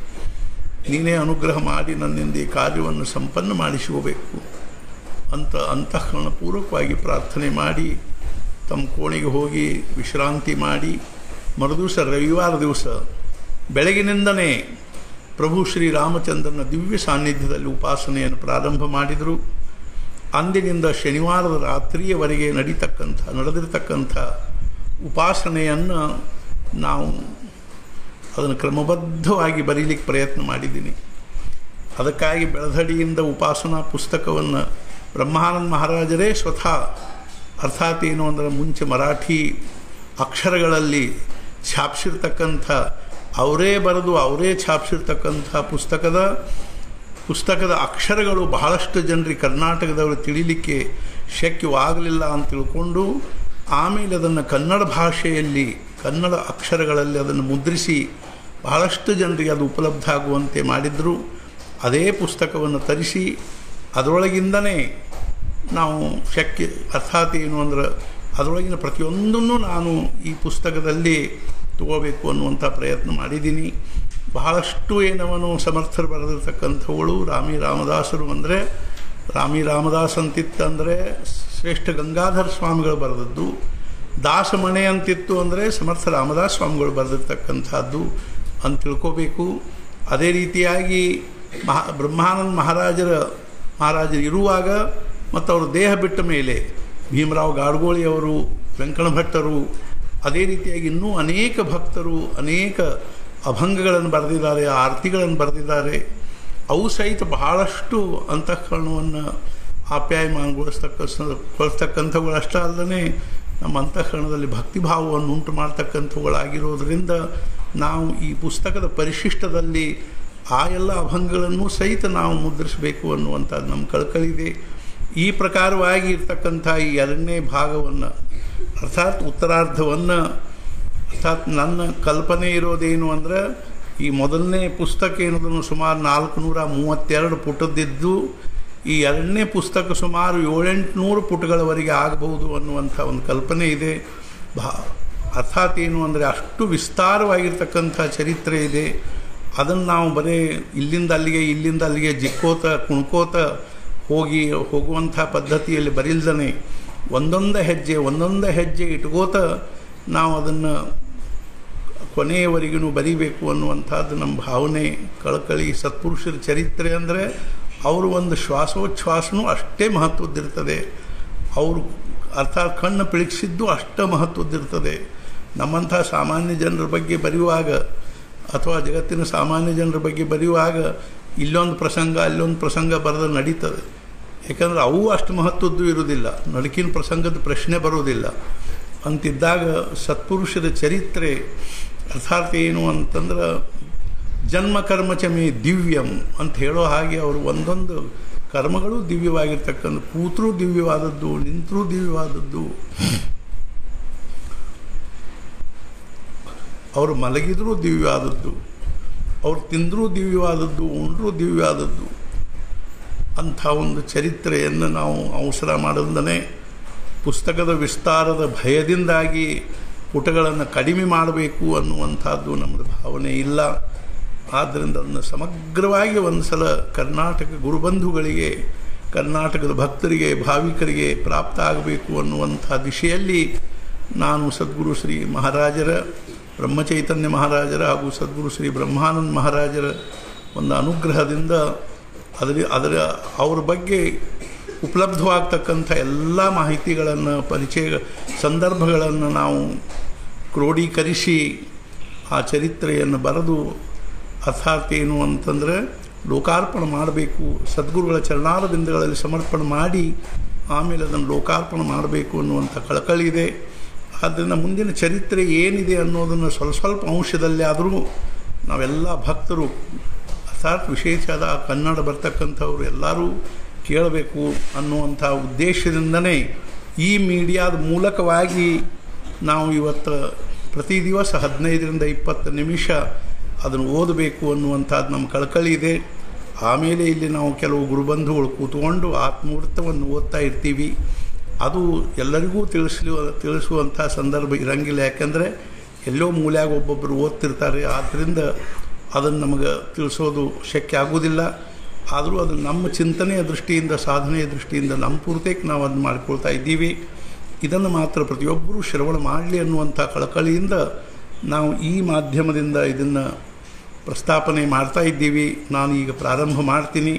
A: ನೀನೇ ಅನುಗ್ರಹ ಮಾಡಿ ನನ್ನಿಂದ ಈ ಕಾರ್ಯವನ್ನು ಸಂಪನ್ನ ಮಾಡಿಸಿಕೋಬೇಕು ಅಂತ ಅಂತಃಕರಣಪೂರ್ವಕವಾಗಿ ಪ್ರಾರ್ಥನೆ ಮಾಡಿ ತಮ್ಮ ಕೋಣೆಗೆ ಹೋಗಿ ವಿಶ್ರಾಂತಿ ಮಾಡಿ ಮರುದಿವಸ ರವಿವಾರ ದಿವಸ ಬೆಳಗಿನಿಂದನೇ ಪ್ರಭು ಶ್ರೀರಾಮಚಂದ್ರನ ದಿವ್ಯ ಸಾನ್ನಿಧ್ಯದಲ್ಲಿ ಉಪಾಸನೆಯನ್ನು ಪ್ರಾರಂಭ ಮಾಡಿದರು ಅಂದಿನಿಂದ ಶನಿವಾರದ ರಾತ್ರಿಯವರೆಗೆ ನಡೀತಕ್ಕಂಥ ನಡೆದಿರ್ತಕ್ಕಂಥ ಉಪಾಸನೆಯನ್ನು ನಾವು ಅದನ್ನು ಕ್ರಮಬದ್ಧವಾಗಿ ಬರೀಲಿಕ್ಕೆ ಪ್ರಯತ್ನ ಮಾಡಿದ್ದೀನಿ ಅದಕ್ಕಾಗಿ ಬೆಳಧಡಿಯಿಂದ ಉಪಾಸನಾ ಪುಸ್ತಕವನ್ನು ಬ್ರಹ್ಮಾನಂದ ಮಹಾರಾಜರೇ ಸ್ವತಃ ಅರ್ಥಾತ್ ಏನು ಅಂದರೆ ಮುಂಚೆ ಮರಾಠಿ ಅಕ್ಷರಗಳಲ್ಲಿ ಛಾಪಿಸಿರ್ತಕ್ಕಂಥ ಅವರೇ ಬರೆದು ಅವರೇ ಛಾಪಿಸಿರ್ತಕ್ಕಂಥ ಪುಸ್ತಕದ ಪುಸ್ತಕದ ಅಕ್ಷರಗಳು ಬಹಳಷ್ಟು ಜನರಿಗೆ ಕರ್ನಾಟಕದವರು ತಿಳಿಲಿಕ್ಕೆ ಶಕ್ಯವಾಗಲಿಲ್ಲ ಅಂತ ತಿಳ್ಕೊಂಡು ಆಮೇಲೆ ಅದನ್ನು ಕನ್ನಡ ಭಾಷೆಯಲ್ಲಿ ಕನ್ನಡ ಅಕ್ಷರಗಳಲ್ಲಿ ಅದನ್ನು ಮುದ್ರಿಸಿ ಬಹಳಷ್ಟು ಜನರಿಗೆ ಅದು ಉಪಲಬ್ಧ ಆಗುವಂತೆ ಮಾಡಿದರು ಅದೇ ಪುಸ್ತಕವನ್ನು ತರಿಸಿ ಅದರೊಳಗಿಂದನೇ ನಾವು ಶಕ್ಯ ಅರ್ಥಾತ್ ಏನು ಅಂದ್ರೆ ಅದರೊಳಗಿನ ಪ್ರತಿಯೊಂದನ್ನು ನಾನು ಈ ಪುಸ್ತಕದಲ್ಲಿ ತಗೋಬೇಕು ಅನ್ನುವಂಥ ಪ್ರಯತ್ನ ಮಾಡಿದ್ದೀನಿ ಬಹಳಷ್ಟು ಏನವನು ಸಮರ್ಥರು ಬರೆದಿರ್ತಕ್ಕಂಥವಳು ರಾಮಿ ರಾಮದಾಸರು ಅಂದರೆ ರಾಮಿ ರಾಮದಾಸ್ ಅಂತಿತ್ತಂದರೆ ಶ್ರೇಷ್ಠ ಗಂಗಾಧರ ಸ್ವಾಮಿಗಳು ಬರೆದದ್ದು ದಾಸಮಣೆ ಅಂತಿತ್ತು ಅಂದರೆ ಸಮರ್ಥ ರಾಮದಾಸ್ ಸ್ವಾಮಿಗಳು ಬರೆದಿರ್ತಕ್ಕಂಥದ್ದು ಅಂತ ತಿಳ್ಕೋಬೇಕು ಅದೇ ರೀತಿಯಾಗಿ ಮಹಾ ಬ್ರಹ್ಮಾನಂದ ಮಹಾರಾಜರ ಮಹಾರಾಜರು ಇರುವಾಗ ಮತ್ತು ಅವರು ದೇಹ ಬಿಟ್ಟ ಮೇಲೆ ಭೀಮರಾವ್ ಗಾಡ್ಗೋಳಿಯವರು ವೆಂಕಣ ಭಟ್ಟರು ಅದೇ ರೀತಿಯಾಗಿ ಇನ್ನೂ ಅನೇಕ ಭಕ್ತರು ಅನೇಕ ಅಭಂಗಗಳನ್ನು ಬರೆದಿದ್ದಾರೆ ಆರತಿಗಳನ್ನು ಬರೆದಿದ್ದಾರೆ ಅವು ಸಹಿತ ಬಹಳಷ್ಟು ಅಂತಃಕರಣವನ್ನು ಆಪ್ಯಾಯಮಾನಗೊಳಿಸ್ತಕ್ಕ ಗೊಳಿಸ್ತಕ್ಕಂಥವುಗಳು ಅಷ್ಟೇ ಅಲ್ಲದೆ ನಮ್ಮ ಅಂತಃಕರಣದಲ್ಲಿ ಭಕ್ತಿಭಾವವನ್ನು ಉಂಟು ಮಾಡ್ತಕ್ಕಂಥವುಗಳಾಗಿರೋದ್ರಿಂದ ನಾವು ಈ ಪುಸ್ತಕದ ಪರಿಶಿಷ್ಟದಲ್ಲಿ ಆ ಎಲ್ಲ ಅಭಂಗಗಳನ್ನು ಸಹಿತ ನಾವು ಮುದ್ರಿಸಬೇಕು ಅನ್ನುವಂಥದ್ದು ನಮ್ಮ ಕಳಕಳಿದೆ ಈ ಪ್ರಕಾರವಾಗಿ ಇರ್ತಕ್ಕಂಥ ಈ ಎರಡನೇ ಭಾಗವನ್ನು ಅರ್ಥಾತ್ ಉತ್ತರಾರ್ಧವನ್ನು ಅರ್ಥಾತ್ ನನ್ನ ಕಲ್ಪನೆ ಇರೋದೇನು ಅಂದರೆ ಈ ಮೊದಲನೇ ಪುಸ್ತಕ ಏನದನ್ನು ಸುಮಾರು ನಾಲ್ಕು ನೂರ ಮೂವತ್ತೆರಡು ಪುಟದಿದ್ದು ಈ ಎರಡನೇ ಪುಸ್ತಕ ಸುಮಾರು ಏಳೆಂಟುನೂರು ಪುಟಗಳವರೆಗೆ ಆಗಬಹುದು ಅನ್ನುವಂಥ ಒಂದು ಕಲ್ಪನೆ ಇದೆ ಭಾ ಅರ್ಥಾತ್ ಏನು ಅಂದರೆ ಅಷ್ಟು ವಿಸ್ತಾರವಾಗಿರ್ತಕ್ಕಂಥ ಚರಿತ್ರೆ ಇದೆ ಅದನ್ನು ನಾವು ಬರೀ ಇಲ್ಲಿಂದ ಅಲ್ಲಿಗೆ ಇಲ್ಲಿಂದ ಅಲ್ಲಿಗೆ ಜಿಕ್ಕೋತ ಕುಣ್ಕೋತ ಹೋಗಿ ಹೋಗುವಂಥ ಪದ್ಧತಿಯಲ್ಲಿ ಬರಿಲ್ದನೆ ಒಂದೊಂದು ಹೆಜ್ಜೆ ಒಂದೊಂದು ಹೆಜ್ಜೆ ಇಟ್ಕೋತ ನಾವು ಅದನ್ನು ಕೊನೆಯವರೆಗೂ ಬರೀಬೇಕು ಅನ್ನುವಂಥದ್ದು ನಮ್ಮ ಭಾವನೆ ಕಳಕಳಿ ಸತ್ಪುರುಷರ ಚರಿತ್ರೆ ಅಂದರೆ ಅವರು ಒಂದು ಶ್ವಾಸೋಚ್ಛ್ವಾಸನೂ ಅಷ್ಟೇ ಮಹತ್ವದ್ದಿರ್ತದೆ ಅವರು ಅರ್ಥಾತ್ ಕಣ್ಣು ಪಿಳಿಸಿದ್ದು ಅಷ್ಟೇ ಮಹತ್ವದ್ದಿರ್ತದೆ ನಮ್ಮಂಥ ಸಾಮಾನ್ಯ ಜನರ ಬಗ್ಗೆ ಬರೆಯುವಾಗ ಅಥವಾ ಜಗತ್ತಿನ ಸಾಮಾನ್ಯ ಜನರ ಬಗ್ಗೆ ಬರೆಯುವಾಗ ಇಲ್ಲೊಂದು ಪ್ರಸಂಗ ಅಲ್ಲೊಂದು ಪ್ರಸಂಗ ಬರೆದ ನಡೀತದೆ ಯಾಕಂದ್ರೆ ಅವು ಅಷ್ಟು ಮಹತ್ವದ್ದು ಇರುವುದಿಲ್ಲ ನಡುಕಿನ ಪ್ರಸಂಗದ ಪ್ರಶ್ನೆ ಬರುವುದಿಲ್ಲ ಅಂತಿದ್ದಾಗ ಸತ್ಪುರುಷರ ಚರಿತ್ರೆ ಅರ್ಥಾತ್ ಏನು ಅಂತಂದ್ರೆ ಜನ್ಮ ಕರ್ಮಚಮೆ ದಿವ್ಯಂ ಅಂತ ಹೇಳೋ ಹಾಗೆ ಅವರು ಒಂದೊಂದು ಕರ್ಮಗಳು ದಿವ್ಯವಾಗಿರ್ತಕ್ಕಂಥ ಕೂತರೂ ದಿವ್ಯವಾದದ್ದು ನಿಂತರೂ ದಿವ್ಯವಾದದ್ದು ಅವರು ಮಲಗಿದರೂ ದಿವ್ಯವಾದದ್ದು ಅವ್ರು ತಿಂದರೂ ದಿವ್ಯವಾದದ್ದು ಉಂಡ್ರೂ ದಿವ್ಯವಾದದ್ದು ಅಂಥ ಒಂದು ಚರಿತ್ರೆಯನ್ನು ನಾವು ಅವಸರ ಮಾಡೋದನ್ನೇ ಪುಸ್ತಕದ ವಿಸ್ತಾರದ ಭಯದಿಂದಾಗಿ ಪುಟಗಳನ್ನು ಕಡಿಮೆ ಮಾಡಬೇಕು ಅನ್ನುವಂಥದ್ದು ನಮ್ಮದು ಭಾವನೆ ಇಲ್ಲ ಆದ್ದರಿಂದ ಅದನ್ನು ಸಮಗ್ರವಾಗಿ ಒಂದು ಸಲ ಕರ್ನಾಟಕ ಗುರುಬಂಧುಗಳಿಗೆ ಕರ್ನಾಟಕದ ಭಕ್ತರಿಗೆ ಭಾವಿಕರಿಗೆ ಪ್ರಾಪ್ತ ಆಗಬೇಕು ಅನ್ನುವಂಥ ದಿಶೆಯಲ್ಲಿ ನಾನು ಸದ್ಗುರು ಶ್ರೀ ಮಹಾರಾಜರ ಬ್ರಹ್ಮಚೈತನ್ಯ ಮಹಾರಾಜರ ಹಾಗೂ ಸದ್ಗುರು ಶ್ರೀ ಬ್ರಹ್ಮಾನಂದ ಮಹಾರಾಜರ ಒಂದು ಅನುಗ್ರಹದಿಂದ ಅದರ ಅದರ ಅವ್ರ ಬಗ್ಗೆ ಉಪಲಬ್ಧವಾಗ್ತಕ್ಕಂಥ ಎಲ್ಲ ಮಾಹಿತಿಗಳನ್ನು ಪರಿಚಯ ಸಂದರ್ಭಗಳನ್ನು ನಾವು ಕ್ರೋಢೀಕರಿಸಿ ಆ ಚರಿತ್ರೆಯನ್ನು ಬರೆದು ಅರ್ಥಾತ್ ಏನು ಅಂತಂದರೆ ಲೋಕಾರ್ಪಣೆ ಮಾಡಬೇಕು ಸದ್ಗುರುಗಳ ಚರಣಾರಬಿಂದಗಳಲ್ಲಿ ಸಮರ್ಪಣೆ ಮಾಡಿ ಆಮೇಲೆ ಅದನ್ನು ಲೋಕಾರ್ಪಣೆ ಮಾಡಬೇಕು ಅನ್ನುವಂಥ ಕಳಕಳಿ ಇದೆ ಆದ್ದರಿಂದ ಮುಂದಿನ ಚರಿತ್ರೆ ಏನಿದೆ ಅನ್ನೋದನ್ನು ಸ್ವಲ್ಪ ಸ್ವಲ್ಪ ಅಂಶದಲ್ಲಿ ಆದರೂ ನಾವೆಲ್ಲ ಭಕ್ತರು ಅರ್ಥಾತ್ ವಿಶೇಷವಾದ ಕನ್ನಡ ಬರ್ತಕ್ಕಂಥವ್ರು ಎಲ್ಲರೂ ಕೇಳಬೇಕು ಅನ್ನುವಂಥ ಉದ್ದೇಶದಿಂದನೇ ಈ ಮೀಡಿಯಾದ ಮೂಲಕವಾಗಿ ನಾವು ಇವತ್ತು ಪ್ರತಿ ದಿವಸ ಹದಿನೈದರಿಂದ ಇಪ್ಪತ್ತು ನಿಮಿಷ ಅದನ್ನು ಓದಬೇಕು ಅನ್ನುವಂಥದ್ದು ನಮ್ಮ ಕಳಕಳಿ ಇದೆ ಆಮೇಲೆ ಇಲ್ಲಿ ನಾವು ಕೆಲವು ಗುರುಬಂಧುಗಳು ಕೂತ್ಕೊಂಡು ಆತ್ಮವೃತ್ತವನ್ನು ಓದ್ತಾ ಇರ್ತೀವಿ ಅದು ಎಲ್ಲರಿಗೂ ತಿಳಿಸಲು ತಿಳಿಸುವಂಥ ಸಂದರ್ಭ ಇರಂಗಿಲ್ಲ ಯಾಕೆಂದರೆ ಎಲ್ಲೋ ಮೂಲ್ಯಾಗ ಒಬ್ಬೊಬ್ಬರು ಓದ್ತಿರ್ತಾರೆ ಆದ್ದರಿಂದ ಅದನ್ನು ನಮಗೆ ತಿಳಿಸೋದು ಶಕ್ಯ ಆಗೋದಿಲ್ಲ ಆದರೂ ಅದು ನಮ್ಮ ಚಿಂತನೆಯ ದೃಷ್ಟಿಯಿಂದ ಸಾಧನೆಯ ದೃಷ್ಟಿಯಿಂದ ನಮ್ಮ ಪೂರ್ತಕ್ಕೆ ನಾವು ಅದನ್ನು ಮಾಡ್ಕೊಳ್ತಾ ಇದ್ದೀವಿ ಇದನ್ನು ಮಾತ್ರ ಪ್ರತಿಯೊಬ್ಬರೂ ಶ್ರವಣ ಮಾಡಲಿ ಅನ್ನುವಂಥ ಕಳಕಳಿಯಿಂದ ನಾವು ಈ ಮಾಧ್ಯಮದಿಂದ ಇದನ್ನು ಪ್ರಸ್ತಾಪನೆ ಮಾಡ್ತಾ ಇದ್ದೀವಿ ನಾನು ಈಗ ಪ್ರಾರಂಭ ಮಾಡ್ತೀನಿ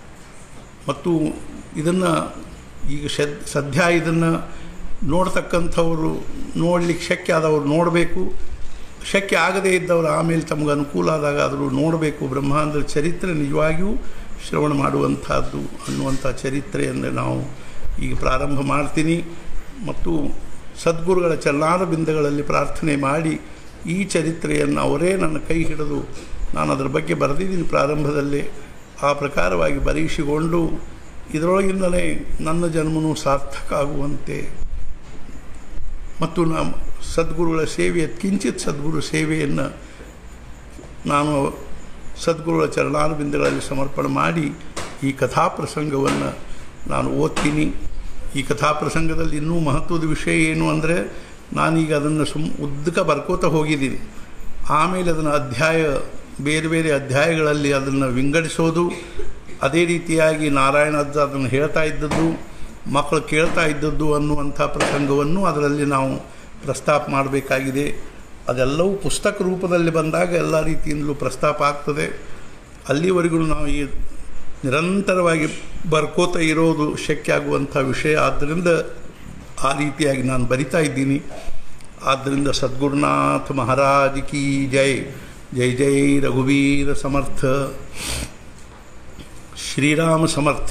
A: ಮತ್ತು ಇದನ್ನು ಈಗ ಶದ್ ಸದ್ಯ ಇದನ್ನು ನೋಡ್ತಕ್ಕಂಥವರು ನೋಡಲಿಕ್ಕೆ ಶಕ್ಯ ಆದವರು ನೋಡಬೇಕು ಶಕ್ಯ ಆಗದೇ ಇದ್ದವರು ಆಮೇಲೆ ತಮಗೆ ಅನುಕೂಲ ಆದಾಗ ಆದರೂ ನೋಡಬೇಕು ಬ್ರಹ್ಮಾಂಡದ ಚರಿತ್ರೆ ನಿಜವಾಗಿಯೂ ಶ್ರವಣ ಮಾಡುವಂಥದ್ದು ಅನ್ನುವಂಥ ಚರಿತ್ರೆಯನ್ನು ನಾವು ಈಗ ಪ್ರಾರಂಭ ಮಾಡ್ತೀನಿ ಮತ್ತು ಸದ್ಗುರುಗಳ ಚಲನಾದ ಬಿಂದಗಳಲ್ಲಿ ಪ್ರಾರ್ಥನೆ ಮಾಡಿ ಈ ಚರಿತ್ರೆಯನ್ನು ಅವರೇ ನನ್ನ ಕೈ ಹಿಡಿದು ನಾನು ಅದರ ಬಗ್ಗೆ ಬರೆದಿದ್ದೀನಿ ಪ್ರಾರಂಭದಲ್ಲೇ ಆ ಪ್ರಕಾರವಾಗಿ ಬರೆಯಿಸಿಕೊಂಡು ಇದರೊಳಗಿಂದಲೇ ನನ್ನ ಜನ್ಮನೂ ಸಾರ್ಥಕ ಆಗುವಂತೆ ಮತ್ತು ನಮ್ಮ ಸದ್ಗುರುಗಳ ಸೇವೆಯ ಕಿಂಚಿತ್ ಸದ್ಗುರು ಸೇವೆಯನ್ನು ನಾನು ಸದ್ಗುರುಗಳ ಚರಣಾರಬಿಂದಗಳಲ್ಲಿ ಸಮರ್ಪಣೆ ಮಾಡಿ ಈ ಕಥಾಪ್ರಸಂಗವನ್ನು ನಾನು ಓದ್ತೀನಿ ಈ ಕಥಾಪ್ರಸಂಗದಲ್ಲಿ ಇನ್ನೂ ಮಹತ್ವದ ವಿಷಯ ಏನು ಅಂದರೆ ನಾನೀಗ ಅದನ್ನು ಸುಮ್ ಉದ್ದಕ ಬರ್ಕೋತ ಹೋಗಿದ್ದೀನಿ ಆಮೇಲೆ ಅದನ್ನು ಅಧ್ಯಾಯ ಬೇರೆ ಬೇರೆ ಅಧ್ಯಾಯಗಳಲ್ಲಿ ಅದನ್ನು ವಿಂಗಡಿಸೋದು ಅದೇ ರೀತಿಯಾಗಿ ನಾರಾಯಣಜ್ಜ ಅದನ್ನು ಹೇಳ್ತಾ ಇದ್ದದ್ದು ಮಕ್ಕಳು ಕೇಳ್ತಾ ಇದ್ದದ್ದು ಅನ್ನುವಂಥ ಪ್ರಸಂಗವನ್ನು ಅದರಲ್ಲಿ ನಾವು ಪ್ರಸ್ತಾಪ ಮಾಡಬೇಕಾಗಿದೆ ಅದೆಲ್ಲವೂ ಪುಸ್ತಕ ರೂಪದಲ್ಲಿ ಬಂದಾಗ ಎಲ್ಲ ರೀತಿಯಿಂದಲೂ ಪ್ರಸ್ತಾಪ ಆಗ್ತದೆ ಅಲ್ಲಿವರೆಗೂ ನಾವು ಈ ನಿರಂತರವಾಗಿ ಬರ್ಕೋತ ಇರೋದು ಶಕ್ಯ ಆಗುವಂಥ ವಿಷಯ ಆದ್ದರಿಂದ ಆ ರೀತಿಯಾಗಿ ನಾನು ಬರಿತಾ ಇದ್ದೀನಿ ಆದ್ದರಿಂದ ಸದ್ಗುರುನಾಥ ಮಹಾರಾಜ್ ಕಿ ಜೈ ಜೈ ಜೈ ರಘುವೀರ ಸಮರ್ಥ ಶ್ರೀರಾಮ ಸಮರ್ಥ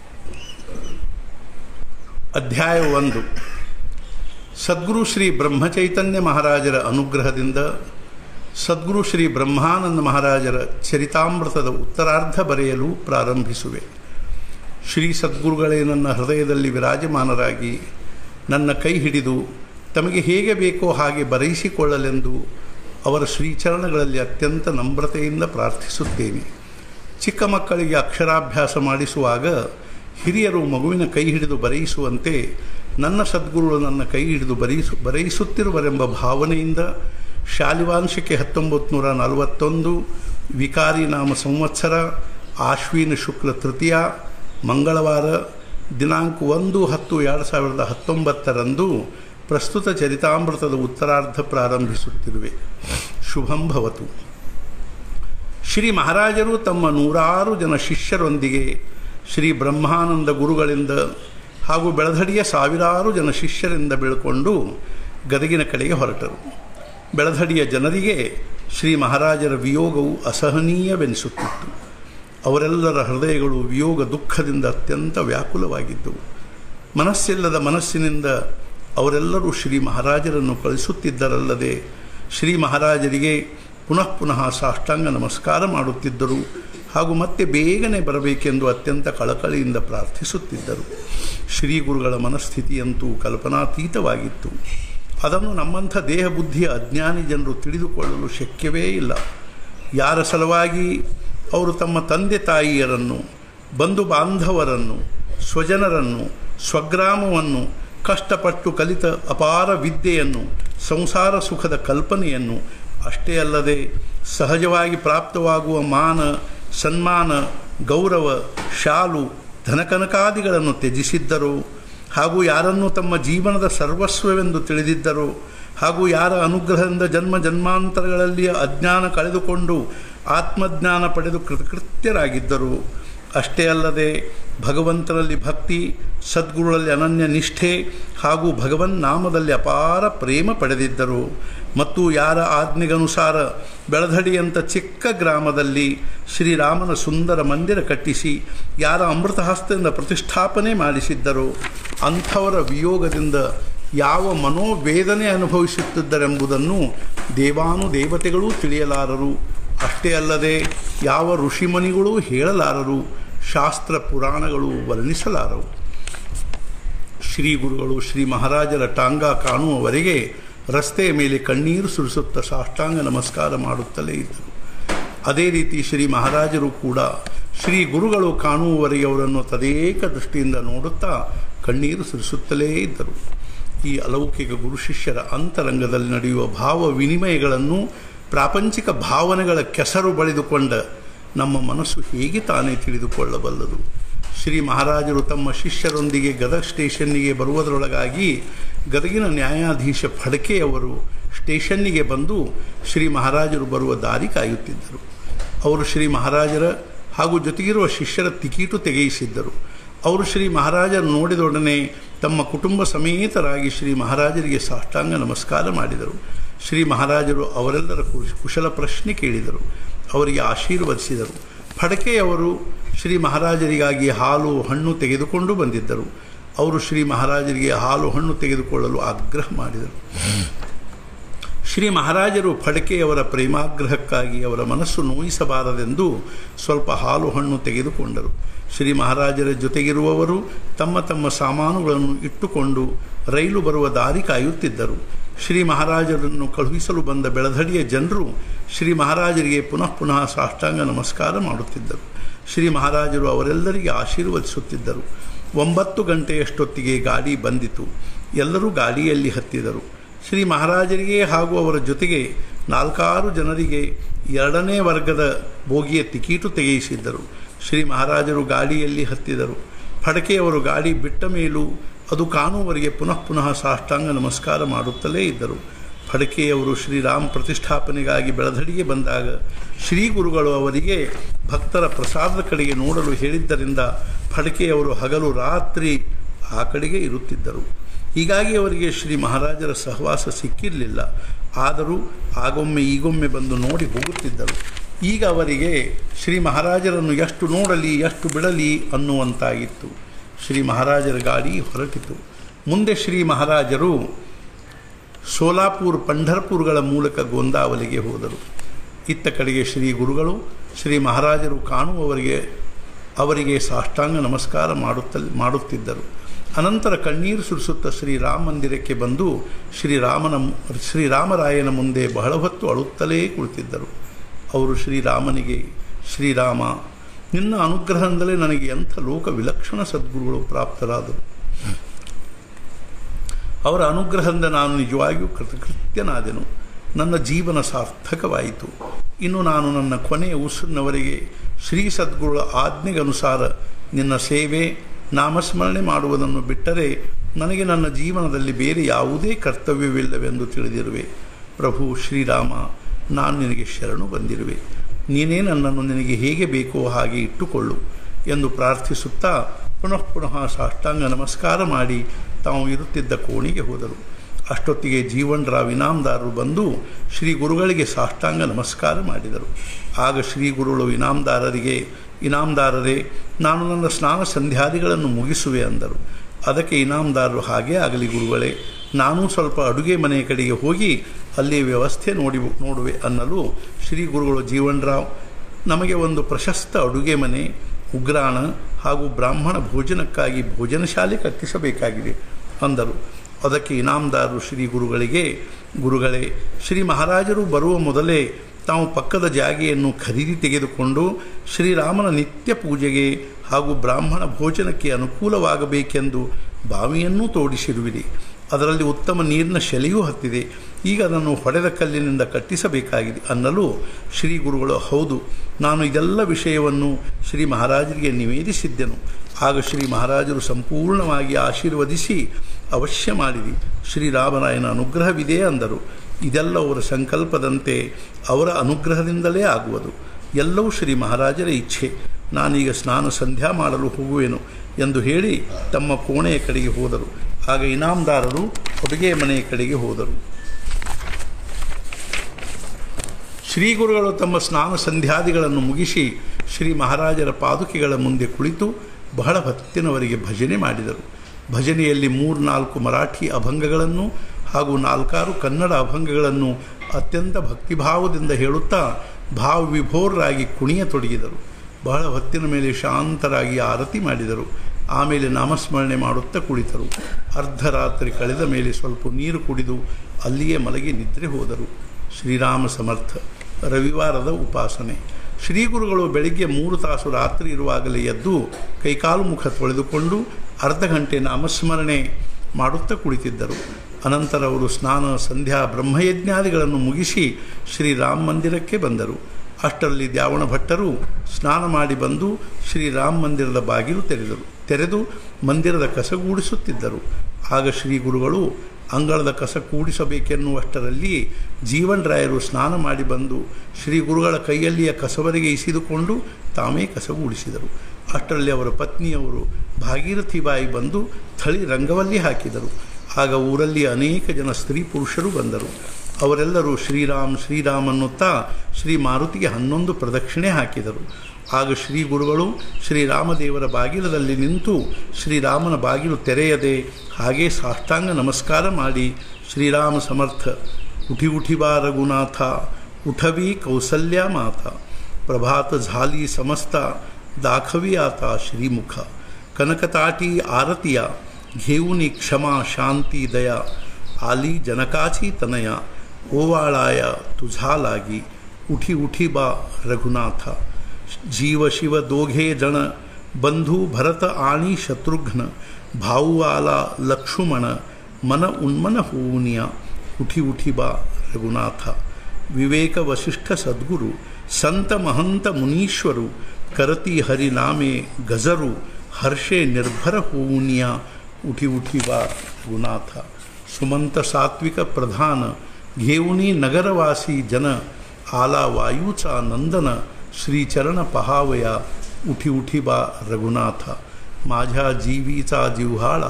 A: ಅಧ್ಯಾಯ ಒಂದು ಸದ್ಗುರು ಶ್ರೀ ಬ್ರಹ್ಮಚೈತನ್ಯ ಮಹಾರಾಜರ ಅನುಗ್ರಹದಿಂದ ಸದ್ಗುರು ಶ್ರೀ ಬ್ರಹ್ಮಾನಂದ ಮಹಾರಾಜರ ಚರಿತಾಮೃತದ ಉತ್ತರಾರ್ಧ ಬರೆಯಲು ಪ್ರಾರಂಭಿಸುವೆ ಶ್ರೀ ಸದ್ಗುರುಗಳೇ ನನ್ನ ಹೃದಯದಲ್ಲಿ ವಿರಾಜಮಾನರಾಗಿ ನನ್ನ ಕೈ ಹಿಡಿದು ತಮಗೆ ಹೇಗೆ ಬೇಕೋ ಹಾಗೆ ಬರೆಯಿಸಿಕೊಳ್ಳಲೆಂದು ಅವರ ಶ್ರೀಚರಣಗಳಲ್ಲಿ ಅತ್ಯಂತ ನಮ್ರತೆಯಿಂದ ಪ್ರಾರ್ಥಿಸುತ್ತೇನೆ ಚಿಕ್ಕ ಮಕ್ಕಳಿಗೆ ಅಕ್ಷರಾಭ್ಯಾಸ ಮಾಡಿಸುವಾಗ ಹಿರಿಯರು ಮಗುವಿನ ಕೈ ಹಿಡಿದು ಬರೆಯಿಸುವಂತೆ ನನ್ನ ಸದ್ಗುರುಗಳು ನನ್ನ ಕೈ ಹಿಡಿದು ಬರೆಯಿಸು ಬರೆಯಿಸುತ್ತಿರುವರೆಂಬ ಭಾವನೆಯಿಂದ ಶಾಲಿವಾಂಶಕ್ಕೆ ಹತ್ತೊಂಬತ್ತು ನೂರ ನಲವತ್ತೊಂದು ವಿಕಾರಿ ನಾಮ ಸಂವತ್ಸರ ಆಶ್ವಿನ ಶುಕ್ಲ ತೃತೀಯ ಮಂಗಳವಾರ ದಿನಾಂಕ ಒಂದು ಹತ್ತು ಎರಡು ಸಾವಿರದ ಹತ್ತೊಂಬತ್ತರಂದು ಪ್ರಸ್ತುತ ಚರಿತಾಮೃತದ ಉತ್ತರಾರ್ಧ ಪ್ರಾರಂಭಿಸುತ್ತಿರುವೆ ಶುಭಂ ಭವತು ಶ್ರೀ ಮಹಾರಾಜರು ತಮ್ಮ ನೂರಾರು ಜನ ಶಿಷ್ಯರೊಂದಿಗೆ ಶ್ರೀ ಬ್ರಹ್ಮಾನಂದ ಗುರುಗಳಿಂದ ಹಾಗೂ ಬೆಳಧಡಿಯ ಸಾವಿರಾರು ಜನ ಶಿಷ್ಯರಿಂದ ಬೆಳ್ಕೊಂಡು ಗದಗಿನ ಕಡೆಗೆ ಹೊರಟರು ಬೆಳಧಡಿಯ ಜನರಿಗೆ ಶ್ರೀ ಮಹಾರಾಜರ ವಿಯೋಗವು ಅಸಹನೀಯವೆನಿಸುತ್ತಿತ್ತು ಅವರೆಲ್ಲರ ಹೃದಯಗಳು ವಿಯೋಗ ದುಃಖದಿಂದ ಅತ್ಯಂತ ವ್ಯಾಕುಲವಾಗಿದ್ದವು ಮನಸ್ಸಿಲ್ಲದ ಮನಸ್ಸಿನಿಂದ ಅವರೆಲ್ಲರೂ ಶ್ರೀ ಮಹಾರಾಜರನ್ನು ಕಳಿಸುತ್ತಿದ್ದರಲ್ಲದೆ ಶ್ರೀ ಮಹಾರಾಜರಿಗೆ ಪುನಃ ಪುನಃ ಸಾಷ್ಟಾಂಗ ನಮಸ್ಕಾರ ಮಾಡುತ್ತಿದ್ದರು ಹಾಗೂ ಮತ್ತೆ ಬೇಗನೆ ಬರಬೇಕೆಂದು ಅತ್ಯಂತ ಕಳಕಳಿಯಿಂದ ಪ್ರಾರ್ಥಿಸುತ್ತಿದ್ದರು ಶ್ರೀ ಗುರುಗಳ ಮನಸ್ಥಿತಿಯಂತೂ ಕಲ್ಪನಾತೀತವಾಗಿತ್ತು ಅದನ್ನು ನಮ್ಮಂಥ ದೇಹ ಬುದ್ಧಿಯ ಅಜ್ಞಾನಿ ಜನರು ತಿಳಿದುಕೊಳ್ಳಲು ಶಕ್ಯವೇ ಇಲ್ಲ ಯಾರ ಸಲುವಾಗಿ ಅವರು ತಮ್ಮ ತಂದೆ ತಾಯಿಯರನ್ನು ಬಂಧು ಬಾಂಧವರನ್ನು ಸ್ವಜನರನ್ನು ಸ್ವಗ್ರಾಮವನ್ನು ಕಷ್ಟಪಟ್ಟು ಕಲಿತ ಅಪಾರ ವಿದ್ಯೆಯನ್ನು ಸಂಸಾರ ಸುಖದ ಕಲ್ಪನೆಯನ್ನು ಅಷ್ಟೇ ಅಲ್ಲದೆ ಸಹಜವಾಗಿ ಪ್ರಾಪ್ತವಾಗುವ ಮಾನ ಸನ್ಮಾನ ಗೌರವ ಶಾಲು ಧನಕನಕಾದಿಗಳನ್ನು ತ್ಯಜಿಸಿದ್ದರು ಹಾಗೂ ಯಾರನ್ನು ತಮ್ಮ ಜೀವನದ ಸರ್ವಸ್ವವೆಂದು ತಿಳಿದಿದ್ದರು ಹಾಗೂ ಯಾರ ಅನುಗ್ರಹದಿಂದ ಜನ್ಮ ಜನ್ಮಾಂತರಗಳಲ್ಲಿ ಅಜ್ಞಾನ ಕಳೆದುಕೊಂಡು ಆತ್ಮಜ್ಞಾನ ಪಡೆದು ಕೃತಕೃತ್ಯರಾಗಿದ್ದರು ಅಷ್ಟೇ ಅಲ್ಲದೆ ಭಗವಂತನಲ್ಲಿ ಭಕ್ತಿ ಸದ್ಗುರುಗಳಲ್ಲಿ ಅನನ್ಯ ನಿಷ್ಠೆ ಹಾಗೂ ಭಗವನ್ ನಾಮದಲ್ಲಿ ಅಪಾರ ಪ್ರೇಮ ಪಡೆದಿದ್ದರು ಮತ್ತು ಯಾರ ಆಜ್ಞೆಗನುಸಾರ ಬೆಳಧಡಿಯಂಥ ಚಿಕ್ಕ ಗ್ರಾಮದಲ್ಲಿ ಶ್ರೀರಾಮನ ಸುಂದರ ಮಂದಿರ ಕಟ್ಟಿಸಿ ಯಾರ ಅಮೃತ ಹಸ್ತದಿಂದ ಪ್ರತಿಷ್ಠಾಪನೆ ಮಾಡಿಸಿದ್ದರೋ ಅಂಥವರ ವಿಯೋಗದಿಂದ ಯಾವ ಮನೋವೇದನೆ ಅನುಭವಿಸುತ್ತಿದ್ದರೆಂಬುದನ್ನು ದೇವಾನು ದೇವತೆಗಳೂ ತಿಳಿಯಲಾರರು ಅಷ್ಟೇ ಅಲ್ಲದೆ ಯಾವ ಋಷಿಮನಿಗಳೂ ಹೇಳಲಾರರು ಶಾಸ್ತ್ರ ಪುರಾಣಗಳು ವರ್ಣಿಸಲಾರವು ಶ್ರೀ ಗುರುಗಳು ಶ್ರೀ ಮಹಾರಾಜರ ಟಾಂಗ ಕಾಣುವವರೆಗೆ ರಸ್ತೆಯ ಮೇಲೆ ಕಣ್ಣೀರು ಸುರಿಸುತ್ತಾ ಸಾಷ್ಟಾಂಗ ನಮಸ್ಕಾರ ಮಾಡುತ್ತಲೇ ಇದ್ದರು ಅದೇ ರೀತಿ ಶ್ರೀ ಮಹಾರಾಜರು ಕೂಡ ಶ್ರೀ ಗುರುಗಳು ಕಾಣುವವರೆಗೆ ಅವರನ್ನು ತದೇಕ ದೃಷ್ಟಿಯಿಂದ ನೋಡುತ್ತಾ ಕಣ್ಣೀರು ಸುರಿಸುತ್ತಲೇ ಇದ್ದರು ಈ ಅಲೌಕಿಕ ಗುರು ಶಿಷ್ಯರ ಅಂತರಂಗದಲ್ಲಿ ನಡೆಯುವ ಭಾವ ವಿನಿಮಯಗಳನ್ನು ಪ್ರಾಪಂಚಿಕ ಭಾವನೆಗಳ ಕೆಸರು ಬಳಿದುಕೊಂಡ ನಮ್ಮ ಮನಸ್ಸು ಹೇಗೆ ತಾನೇ ತಿಳಿದುಕೊಳ್ಳಬಲ್ಲದು ಶ್ರೀ ಮಹಾರಾಜರು ತಮ್ಮ ಶಿಷ್ಯರೊಂದಿಗೆ ಗದಗ ಸ್ಟೇಷನ್ನಿಗೆ ಬರುವುದರೊಳಗಾಗಿ ಗದಗಿನ ನ್ಯಾಯಾಧೀಶ ಫಡಕೆಯವರು ಸ್ಟೇಷನ್ನಿಗೆ ಬಂದು ಶ್ರೀ ಮಹಾರಾಜರು ಬರುವ ದಾರಿ ಕಾಯುತ್ತಿದ್ದರು ಅವರು ಶ್ರೀ ಮಹಾರಾಜರ ಹಾಗೂ ಜೊತೆಗಿರುವ ಶಿಷ್ಯರ ತಿಕೀಟು ತೆಗೆಯಿಸಿದ್ದರು ಅವರು ಶ್ರೀ ಮಹಾರಾಜರು ನೋಡಿದೊಡನೆ ತಮ್ಮ ಕುಟುಂಬ ಸಮೇತರಾಗಿ ಶ್ರೀ ಮಹಾರಾಜರಿಗೆ ಸಾಷ್ಟಾಂಗ ನಮಸ್ಕಾರ ಮಾಡಿದರು ಶ್ರೀ ಮಹಾರಾಜರು ಅವರೆಲ್ಲರ ಕುಶಲ ಪ್ರಶ್ನೆ ಕೇಳಿದರು ಅವರಿಗೆ ಆಶೀರ್ವದಿಸಿದರು ಫಡಕೆಯವರು ಶ್ರೀ ಮಹಾರಾಜರಿಗಾಗಿ ಹಾಲು ಹಣ್ಣು ತೆಗೆದುಕೊಂಡು ಬಂದಿದ್ದರು ಅವರು ಶ್ರೀ ಮಹಾರಾಜರಿಗೆ ಹಾಲು ಹಣ್ಣು ತೆಗೆದುಕೊಳ್ಳಲು ಆಗ್ರಹ ಮಾಡಿದರು ಶ್ರೀ ಮಹಾರಾಜರು ಫಡಕೆಯವರ ಪ್ರೇಮಾಗ್ರಹಕ್ಕಾಗಿ ಅವರ ಮನಸ್ಸು ನೋಯಿಸಬಾರದೆಂದು ಸ್ವಲ್ಪ ಹಾಲು ಹಣ್ಣು ತೆಗೆದುಕೊಂಡರು ಶ್ರೀ ಮಹಾರಾಜರ ಜೊತೆಗಿರುವವರು ತಮ್ಮ ತಮ್ಮ ಸಾಮಾನುಗಳನ್ನು ಇಟ್ಟುಕೊಂಡು ರೈಲು ಬರುವ ದಾರಿ ಕಾಯುತ್ತಿದ್ದರು ಶ್ರೀ ಮಹಾರಾಜರನ್ನು ಕಳುಹಿಸಲು ಬಂದ ಬೆಳಧಡಿಯ ಜನರು ಶ್ರೀ ಮಹಾರಾಜರಿಗೆ ಪುನಃ ಪುನಃ ಸಾಷ್ಟಾಂಗ ನಮಸ್ಕಾರ ಮಾಡುತ್ತಿದ್ದರು ಶ್ರೀ ಮಹಾರಾಜರು ಅವರೆಲ್ಲರಿಗೆ ಆಶೀರ್ವದಿಸುತ್ತಿದ್ದರು ಒಂಬತ್ತು ಗಂಟೆಯಷ್ಟೊತ್ತಿಗೆ ಗಾಡಿ ಬಂದಿತು ಎಲ್ಲರೂ ಗಾಡಿಯಲ್ಲಿ ಹತ್ತಿದರು ಶ್ರೀ ಮಹಾರಾಜರಿಗೆ ಹಾಗೂ ಅವರ ಜೊತೆಗೆ ನಾಲ್ಕಾರು ಜನರಿಗೆ ಎರಡನೇ ವರ್ಗದ ಬೋಗಿಯ ಟಿಕೀಟು ತೆಗೆಯಿಸಿದ್ದರು ಶ್ರೀ ಮಹಾರಾಜರು ಗಾಡಿಯಲ್ಲಿ ಹತ್ತಿದರು ಫಡಕೆಯವರು ಗಾಡಿ ಬಿಟ್ಟ ಮೇಲೂ ಅದು ಕಾಣುವವರಿಗೆ ಪುನಃ ಪುನಃ ಸಾಷ್ಟಾಂಗ ನಮಸ್ಕಾರ ಮಾಡುತ್ತಲೇ ಇದ್ದರು ಫಡಕೆಯವರು ಶ್ರೀರಾಮ್ ಪ್ರತಿಷ್ಠಾಪನೆಗಾಗಿ ಬೆಳಧಡಿಗೆ ಬಂದಾಗ ಶ್ರೀ ಗುರುಗಳು ಅವರಿಗೆ ಭಕ್ತರ ಪ್ರಸಾದದ ಕಡೆಗೆ ನೋಡಲು ಹೇಳಿದ್ದರಿಂದ ಫಡಕೆಯವರು ಹಗಲು ರಾತ್ರಿ ಆ ಕಡೆಗೆ ಇರುತ್ತಿದ್ದರು ಹೀಗಾಗಿ ಅವರಿಗೆ ಶ್ರೀ ಮಹಾರಾಜರ ಸಹವಾಸ ಸಿಕ್ಕಿರಲಿಲ್ಲ ಆದರೂ ಆಗೊಮ್ಮೆ ಈಗೊಮ್ಮೆ ಬಂದು ನೋಡಿ ಹೋಗುತ್ತಿದ್ದರು ಈಗ ಅವರಿಗೆ ಶ್ರೀ ಮಹಾರಾಜರನ್ನು ಎಷ್ಟು ನೋಡಲಿ ಎಷ್ಟು ಬಿಡಲಿ ಅನ್ನುವಂತಾಗಿತ್ತು ಶ್ರೀ ಮಹಾರಾಜರ ಗಾಡಿ ಹೊರಟಿತು ಮುಂದೆ ಶ್ರೀ ಮಹಾರಾಜರು ಸೋಲಾಪುರ್ ಪಂಢರ್ಪುರ್ಗಳ ಮೂಲಕ ಗೋಂದಾವಲಿಗೆ ಹೋದರು ಇತ್ತ ಕಡೆಗೆ ಶ್ರೀ ಗುರುಗಳು ಶ್ರೀ ಮಹಾರಾಜರು ಕಾಣುವವರಿಗೆ ಅವರಿಗೆ ಸಾಷ್ಟಾಂಗ ನಮಸ್ಕಾರ ಮಾಡುತ್ತಲ್ ಮಾಡುತ್ತಿದ್ದರು ಅನಂತರ ಕಣ್ಣೀರು ಸುರಿಸುತ್ತಾ ಶ್ರೀರಾಮ ಮಂದಿರಕ್ಕೆ ಬಂದು ಶ್ರೀರಾಮನ ಶ್ರೀರಾಮರಾಯನ ಮುಂದೆ ಬಹಳ ಹೊತ್ತು ಅಳುತ್ತಲೇ ಕುಳಿತಿದ್ದರು ಅವರು ಶ್ರೀರಾಮನಿಗೆ ಶ್ರೀರಾಮ ನಿನ್ನ ಅನುಗ್ರಹದಿಂದಲೇ ನನಗೆ ಎಂಥ ಲೋಕ ವಿಲಕ್ಷಣ ಸದ್ಗುರುಗಳು ಪ್ರಾಪ್ತರಾದರು ಅವರ ಅನುಗ್ರಹದಿಂದ ನಾನು ನಿಜವಾಗಿಯೂ ಕೃತಕೃತ್ಯನಾದೆನು ನನ್ನ ಜೀವನ ಸಾರ್ಥಕವಾಯಿತು ಇನ್ನು ನಾನು ನನ್ನ ಕೊನೆಯ ಉಸಿರಿನವರೆಗೆ ಶ್ರೀ ಸದ್ಗುರುಗಳ ಆಜ್ಞೆಗನುಸಾರ ನಿನ್ನ ಸೇವೆ ನಾಮಸ್ಮರಣೆ ಮಾಡುವುದನ್ನು ಬಿಟ್ಟರೆ ನನಗೆ ನನ್ನ ಜೀವನದಲ್ಲಿ ಬೇರೆ ಯಾವುದೇ ಕರ್ತವ್ಯವಿಲ್ಲವೆಂದು ತಿಳಿದಿರುವೆ ಪ್ರಭು ಶ್ರೀರಾಮ ನಾನು ನಿನಗೆ ಶರಣು ಬಂದಿರುವೆ ನೀನೇ ನನ್ನನ್ನು ನಿನಗೆ ಹೇಗೆ ಬೇಕೋ ಹಾಗೆ ಇಟ್ಟುಕೊಳ್ಳು ಎಂದು ಪ್ರಾರ್ಥಿಸುತ್ತಾ ಪುನಃ ಪುನಃ ಸಾಷ್ಟಾಂಗ ನಮಸ್ಕಾರ ಮಾಡಿ ತಾವು ಇರುತ್ತಿದ್ದ ಕೋಣೆಗೆ ಹೋದರು ಅಷ್ಟೊತ್ತಿಗೆ ಜೀವನ್ ರಾವ್ ಇನಾಮದಾರರು ಬಂದು ಶ್ರೀ ಗುರುಗಳಿಗೆ ಸಾಷ್ಟಾಂಗ ನಮಸ್ಕಾರ ಮಾಡಿದರು ಆಗ ಶ್ರೀ ಗುರುಗಳು ಇನಾಮದಾರರಿಗೆ ಇನಾಮದಾರರೇ ನಾನು ನನ್ನ ಸ್ನಾನ ಸಂಧ್ಯಾದಿಗಳನ್ನು ಮುಗಿಸುವೆ ಅಂದರು ಅದಕ್ಕೆ ಇನಾಮದಾರರು ಹಾಗೇ ಆಗಲಿ ಗುರುಗಳೇ ನಾನೂ ಸ್ವಲ್ಪ ಅಡುಗೆ ಮನೆಯ ಕಡೆಗೆ ಹೋಗಿ ಅಲ್ಲಿ ವ್ಯವಸ್ಥೆ ನೋಡಿ ನೋಡುವೆ ಅನ್ನಲು ಶ್ರೀ ಗುರುಗಳು ಜೀವನ್ ರಾವ್ ನಮಗೆ ಒಂದು ಪ್ರಶಸ್ತ ಅಡುಗೆ ಮನೆ ಉಗ್ರಾಣ ಹಾಗೂ ಬ್ರಾಹ್ಮಣ ಭೋಜನಕ್ಕಾಗಿ ಭೋಜನ ಶಾಲೆ ಕಟ್ಟಿಸಬೇಕಾಗಿದೆ ಅಂದರು ಅದಕ್ಕೆ ಇನಾಮದಾರರು ಶ್ರೀ ಗುರುಗಳಿಗೆ ಗುರುಗಳೇ ಶ್ರೀ ಮಹಾರಾಜರು ಬರುವ ಮೊದಲೇ ತಾವು ಪಕ್ಕದ ಜಾಗೆಯನ್ನು ಖರೀದಿ ತೆಗೆದುಕೊಂಡು ಶ್ರೀರಾಮನ ನಿತ್ಯ ಪೂಜೆಗೆ ಹಾಗೂ ಬ್ರಾಹ್ಮಣ ಭೋಜನಕ್ಕೆ ಅನುಕೂಲವಾಗಬೇಕೆಂದು ಬಾವಿಯನ್ನೂ ತೋಡಿಸಿರುವಿರಿ ಅದರಲ್ಲಿ ಉತ್ತಮ ನೀರಿನ ಶೆಲೆಯೂ ಹತ್ತಿದೆ ಈಗ ಅದನ್ನು ಹೊಡೆದ ಕಲ್ಲಿನಿಂದ ಕಟ್ಟಿಸಬೇಕಾಗಿದೆ ಅನ್ನಲು ಶ್ರೀ ಗುರುಗಳು ಹೌದು ನಾನು ಇದೆಲ್ಲ ವಿಷಯವನ್ನು ಶ್ರೀ ಮಹಾರಾಜರಿಗೆ ನಿವೇದಿಸಿದ್ದೆನು ಆಗ ಶ್ರೀ ಮಹಾರಾಜರು ಸಂಪೂರ್ಣವಾಗಿ ಆಶೀರ್ವದಿಸಿ ಅವಶ್ಯ ಮಾಡಿರಿ ಶ್ರೀರಾಮರಾಯನ ಅನುಗ್ರಹವಿದೆ ಅಂದರು ಇದೆಲ್ಲ ಅವರ ಸಂಕಲ್ಪದಂತೆ ಅವರ ಅನುಗ್ರಹದಿಂದಲೇ ಆಗುವುದು ಎಲ್ಲವೂ ಶ್ರೀ ಮಹಾರಾಜರ ಇಚ್ಛೆ ನಾನೀಗ ಸ್ನಾನ ಸಂಧ್ಯಾ ಮಾಡಲು ಹೋಗುವೆನು ಎಂದು ಹೇಳಿ ತಮ್ಮ ಕೋಣೆಯ ಕಡೆಗೆ ಹೋದರು ಆಗ ಇನಾಮದಾರರು ಅಡುಗೆ ಮನೆಯ ಕಡೆಗೆ ಹೋದರು ಶ್ರೀ ಗುರುಗಳು ತಮ್ಮ ಸ್ನಾನ ಸಂಧ್ಯಾದಿಗಳನ್ನು ಮುಗಿಸಿ ಶ್ರೀ ಮಹಾರಾಜರ ಪಾದುಕೆಗಳ ಮುಂದೆ ಕುಳಿತು ಬಹಳ ಹೊತ್ತಿನವರೆಗೆ ಭಜನೆ ಮಾಡಿದರು ಭಜನೆಯಲ್ಲಿ ಮೂರ್ನಾಲ್ಕು ಮರಾಠಿ ಅಭಂಗಗಳನ್ನು ಹಾಗೂ ನಾಲ್ಕಾರು ಕನ್ನಡ ಅಭಂಗಗಳನ್ನು ಅತ್ಯಂತ ಭಕ್ತಿಭಾವದಿಂದ ಹೇಳುತ್ತಾ ಭಾವವಿಭೋರರಾಗಿ ಕುಣಿಯತೊಡಗಿದರು ಬಹಳ ಹೊತ್ತಿನ ಮೇಲೆ ಶಾಂತರಾಗಿ ಆರತಿ ಮಾಡಿದರು ಆಮೇಲೆ ನಾಮಸ್ಮರಣೆ ಮಾಡುತ್ತಾ ಕುಳಿತರು ಅರ್ಧರಾತ್ರಿ ಕಳೆದ ಮೇಲೆ ಸ್ವಲ್ಪ ನೀರು ಕುಡಿದು ಅಲ್ಲಿಯೇ ಮಲಗಿ ನಿದ್ರೆ ಹೋದರು ಶ್ರೀರಾಮ ಸಮರ್ಥ ರವಿವಾರದ ಉಪಾಸನೆ ಶ್ರೀ ಗುರುಗಳು ಬೆಳಿಗ್ಗೆ ಮೂರು ತಾಸು ರಾತ್ರಿ ಇರುವಾಗಲೇ ಎದ್ದು ಕೈಕಾಲು ಮುಖ ತೊಳೆದುಕೊಂಡು ಅರ್ಧ ಗಂಟೆ ನಾಮಸ್ಮರಣೆ ಮಾಡುತ್ತಾ ಕುಳಿತಿದ್ದರು ಅನಂತರ ಅವರು ಸ್ನಾನ ಸಂಧ್ಯಾ ಬ್ರಹ್ಮಯಜ್ಞಾದಿಗಳನ್ನು ಮುಗಿಸಿ ಶ್ರೀರಾಮ ಮಂದಿರಕ್ಕೆ ಬಂದರು ಅಷ್ಟರಲ್ಲಿ ದ್ಯಾವಣ ಭಟ್ಟರು ಸ್ನಾನ ಮಾಡಿ ಬಂದು ಶ್ರೀರಾಮ ಮಂದಿರದ ಬಾಗಿಲು ತೆರೆದರು ತೆರೆದು ಮಂದಿರದ ಕಸಗೂಡಿಸುತ್ತಿದ್ದರು ಆಗ ಶ್ರೀ ಗುರುಗಳು ಅಂಗಳದ ಕಸ ಕೂಡಿಸಬೇಕೆನ್ನುವಷ್ಟರಲ್ಲಿ ಜೀವನ್ ರಾಯರು ಸ್ನಾನ ಮಾಡಿ ಬಂದು ಶ್ರೀ ಗುರುಗಳ ಕೈಯಲ್ಲಿಯ ಕಸವರೆಗೆ ಇಸಿದುಕೊಂಡು ತಾವೇ ಕಸಗೂಡಿಸಿದರು ಅಷ್ಟರಲ್ಲಿ ಅವರ ಪತ್ನಿಯವರು ಭಾಗೀರಥಿ ಬಾಯಿ ಬಂದು ಥಳಿ ರಂಗವಲ್ಲಿ ಹಾಕಿದರು ಆಗ ಊರಲ್ಲಿ ಅನೇಕ ಜನ ಸ್ತ್ರೀ ಪುರುಷರು ಬಂದರು ಅವರೆಲ್ಲರೂ ಶ್ರೀರಾಮ್ ಶ್ರೀರಾಮ್ ಅನ್ನುತ್ತಾ ಶ್ರೀ ಮಾರುತಿಗೆ ಹನ್ನೊಂದು ಪ್ರದಕ್ಷಿಣೆ ಹಾಕಿದರು ಆಗ ಶ್ರೀ ಗುರುಗಳು ಶ್ರೀರಾಮದೇವರ ಬಾಗಿಲದಲ್ಲಿ ನಿಂತು ಶ್ರೀರಾಮನ ಬಾಗಿಲು ತೆರೆಯದೆ ಹಾಗೇ ಸಾಷ್ಟಾಂಗ ನಮಸ್ಕಾರ ಮಾಡಿ ಶ್ರೀರಾಮ ಸಮರ್ಥ ಉಠಿ ಉಠಿ ಬಾ ರಘುನಾಥ ಉಠವಿ ಕೌಸಲ್ಯ ಮಾತ ಪ್ರಭಾತ ಝಾಲಿ ಸಮಸ್ತ दाखवी आता श्रीमुख कनकताटी आरतिया घेऊनी क्षमा शांती दया आली जनकाची तनया ओवाळाया तुझा लागी उठी उठी बा रघुनाथा जीव शिव दोघे जण बंधू भरत आणि शत्रुघ्न भाऊ आला लक्ष्मण मन उन्मन होऊनिया उठी उठी बा रघुनाथा विवेक वशिष्ठ सद्गुरु संत महंत मुनीश्वरू करती हरिनामे गजरू हर्षे निर्भर होऊनिया उठी उठी बा गुनाथ सुमंत सात्विक प्रधान घेऊनी नगरवासी जन आला वायूचा नंदन श्रीचरण पहावया उठी उठी बा रघुनाथ माझ्या जीवीचा जिव्हाळा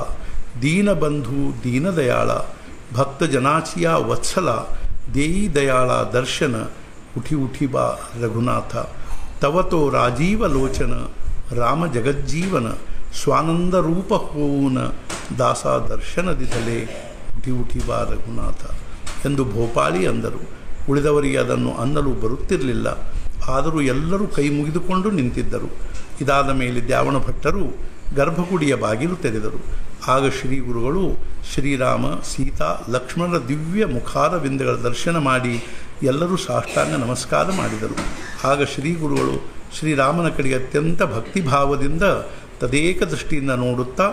A: दीनबंधू दीनदयाळा भक्तजनाचिया वत्सला देई दयाळा दर्शन उठी उठी बा रघुनाथ तव तो ರಾಜೀವ ಲೋಚನ ರಾಮ ಜಗಜ್ಜೀವನ ಸ್ವಾನಂದ ರೂಪ ಹೋವುನ ದಾಸ ದರ್ಶನದಿದಲೇ ಉಠಿ ಉಠಿ ಬಾ ರಘುನಾಥ ಎಂದು ಭೋಪಾಳಿ ಅಂದರು ಉಳಿದವರಿಗೆ ಅದನ್ನು ಅನ್ನಲು ಬರುತ್ತಿರಲಿಲ್ಲ ಆದರೂ ಎಲ್ಲರೂ ಕೈ ಮುಗಿದುಕೊಂಡು ನಿಂತಿದ್ದರು ಇದಾದ ಮೇಲೆ ದ್ಯಾವಣ ಭಟ್ಟರು ಗರ್ಭಗುಡಿಯ ಬಾಗಿಲು ತೆರೆದರು ಆಗ ಶ್ರೀ ಗುರುಗಳು ಶ್ರೀರಾಮ ಸೀತಾ ಲಕ್ಷ್ಮಣರ ದಿವ್ಯ ಮುಖಾರವಿಂದಗಳ ದರ್ಶನ ಮಾಡಿ ಎಲ್ಲರೂ ಸಾಷ್ಟಾಂಗ ನಮಸ್ಕಾರ ಮಾಡಿದರು ಆಗ ಶ್ರೀ ಗುರುಗಳು ಶ್ರೀರಾಮನ ಕಡೆಗೆ ಅತ್ಯಂತ ಭಕ್ತಿಭಾವದಿಂದ ತದೇಕ ದೃಷ್ಟಿಯಿಂದ ನೋಡುತ್ತಾ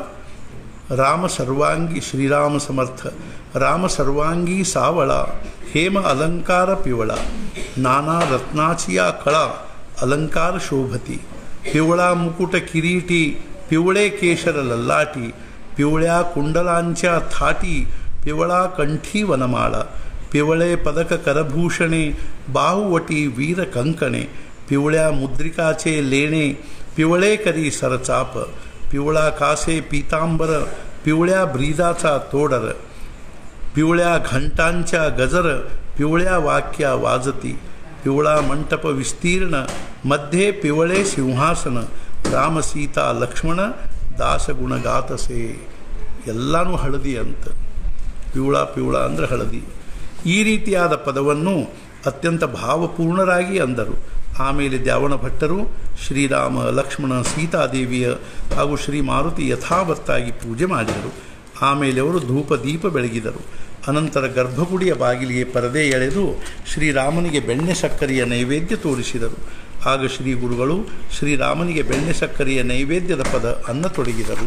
A: ರಾಮ ಸರ್ವಾಂಗಿ ಶ್ರೀರಾಮ ಸಮರ್ಥ ರಾಮ ಸರ್ವಾಂಗಿ ಸಾವಳ ಹೇಮ ಅಲಂಕಾರ ಪಿವಳ ನಾನಾ ರತ್ನಾಚಿಯ ಕಳ ಅಲಂಕಾರ ಶೋಭತಿ पिवळा मुकुट किरीटी पिवळे केशर लल्लाटी पिवळ्या कुंडलांच्या थाटी पिवळा कंठी वनमाळा पिवळे पदक करभूषणे बाहुवटी वीर कंकणे पिवळ्या मुद्रिकाचे लेणे पिवळे करी सरचाप पिवळा कासे पीतांबर पिवळ्या ब्रीदाचा तोडर पिवळ्या घंटांच्या गजर पिवळ्या वाक्या वाजती पिवळा मंटप विस्तीर्ण मध्ये पिवळे ಸಿಂಹಾಸನ ರಾಮ ಸೀತಾ ಲಕ್ಷ್ಮಣ ದಾಸಗುಣ ಗಾತಸೆ ಎಲ್ಲನೂ ಹಳದಿ ಅಂತ ಪಿವಳ ಪಿವಳ ಅಂದರೆ ಹಳದಿ ಈ ರೀತಿಯಾದ ಪದವನ್ನು ಅತ್ಯಂತ ಭಾವಪೂರ್ಣರಾಗಿ ಅಂದರು ಆಮೇಲೆ ದ್ಯಾವಣ ಭಟ್ಟರು ಶ್ರೀರಾಮ ಲಕ್ಷ್ಮಣ ಸೀತಾದೇವಿಯ ಹಾಗೂ ಶ್ರೀ ಮಾರುತಿ ಯಥಾವತ್ತಾಗಿ ಪೂಜೆ ಮಾಡಿದರು ಆಮೇಲೆ ಅವರು ಧೂಪ ದೀಪ ಬೆಳಗಿದರು ಅನಂತರ ಗರ್ಭಗುಡಿಯ ಬಾಗಿಲಿಗೆ ಪರದೆ ಎಳೆದು ಶ್ರೀರಾಮನಿಗೆ ಬೆಣ್ಣೆ ಸಕ್ಕರೆಯ ನೈವೇದ್ಯ ತೋರಿಸಿದರು ಆಗ ಶ್ರೀ ಗುರುಗಳು ಶ್ರೀರಾಮನಿಗೆ ಬೆಣ್ಣೆ ಸಕ್ಕರೆಯ ನೈವೇದ್ಯದ ಪದ ಅನ್ನ ತೊಡಗಿದರು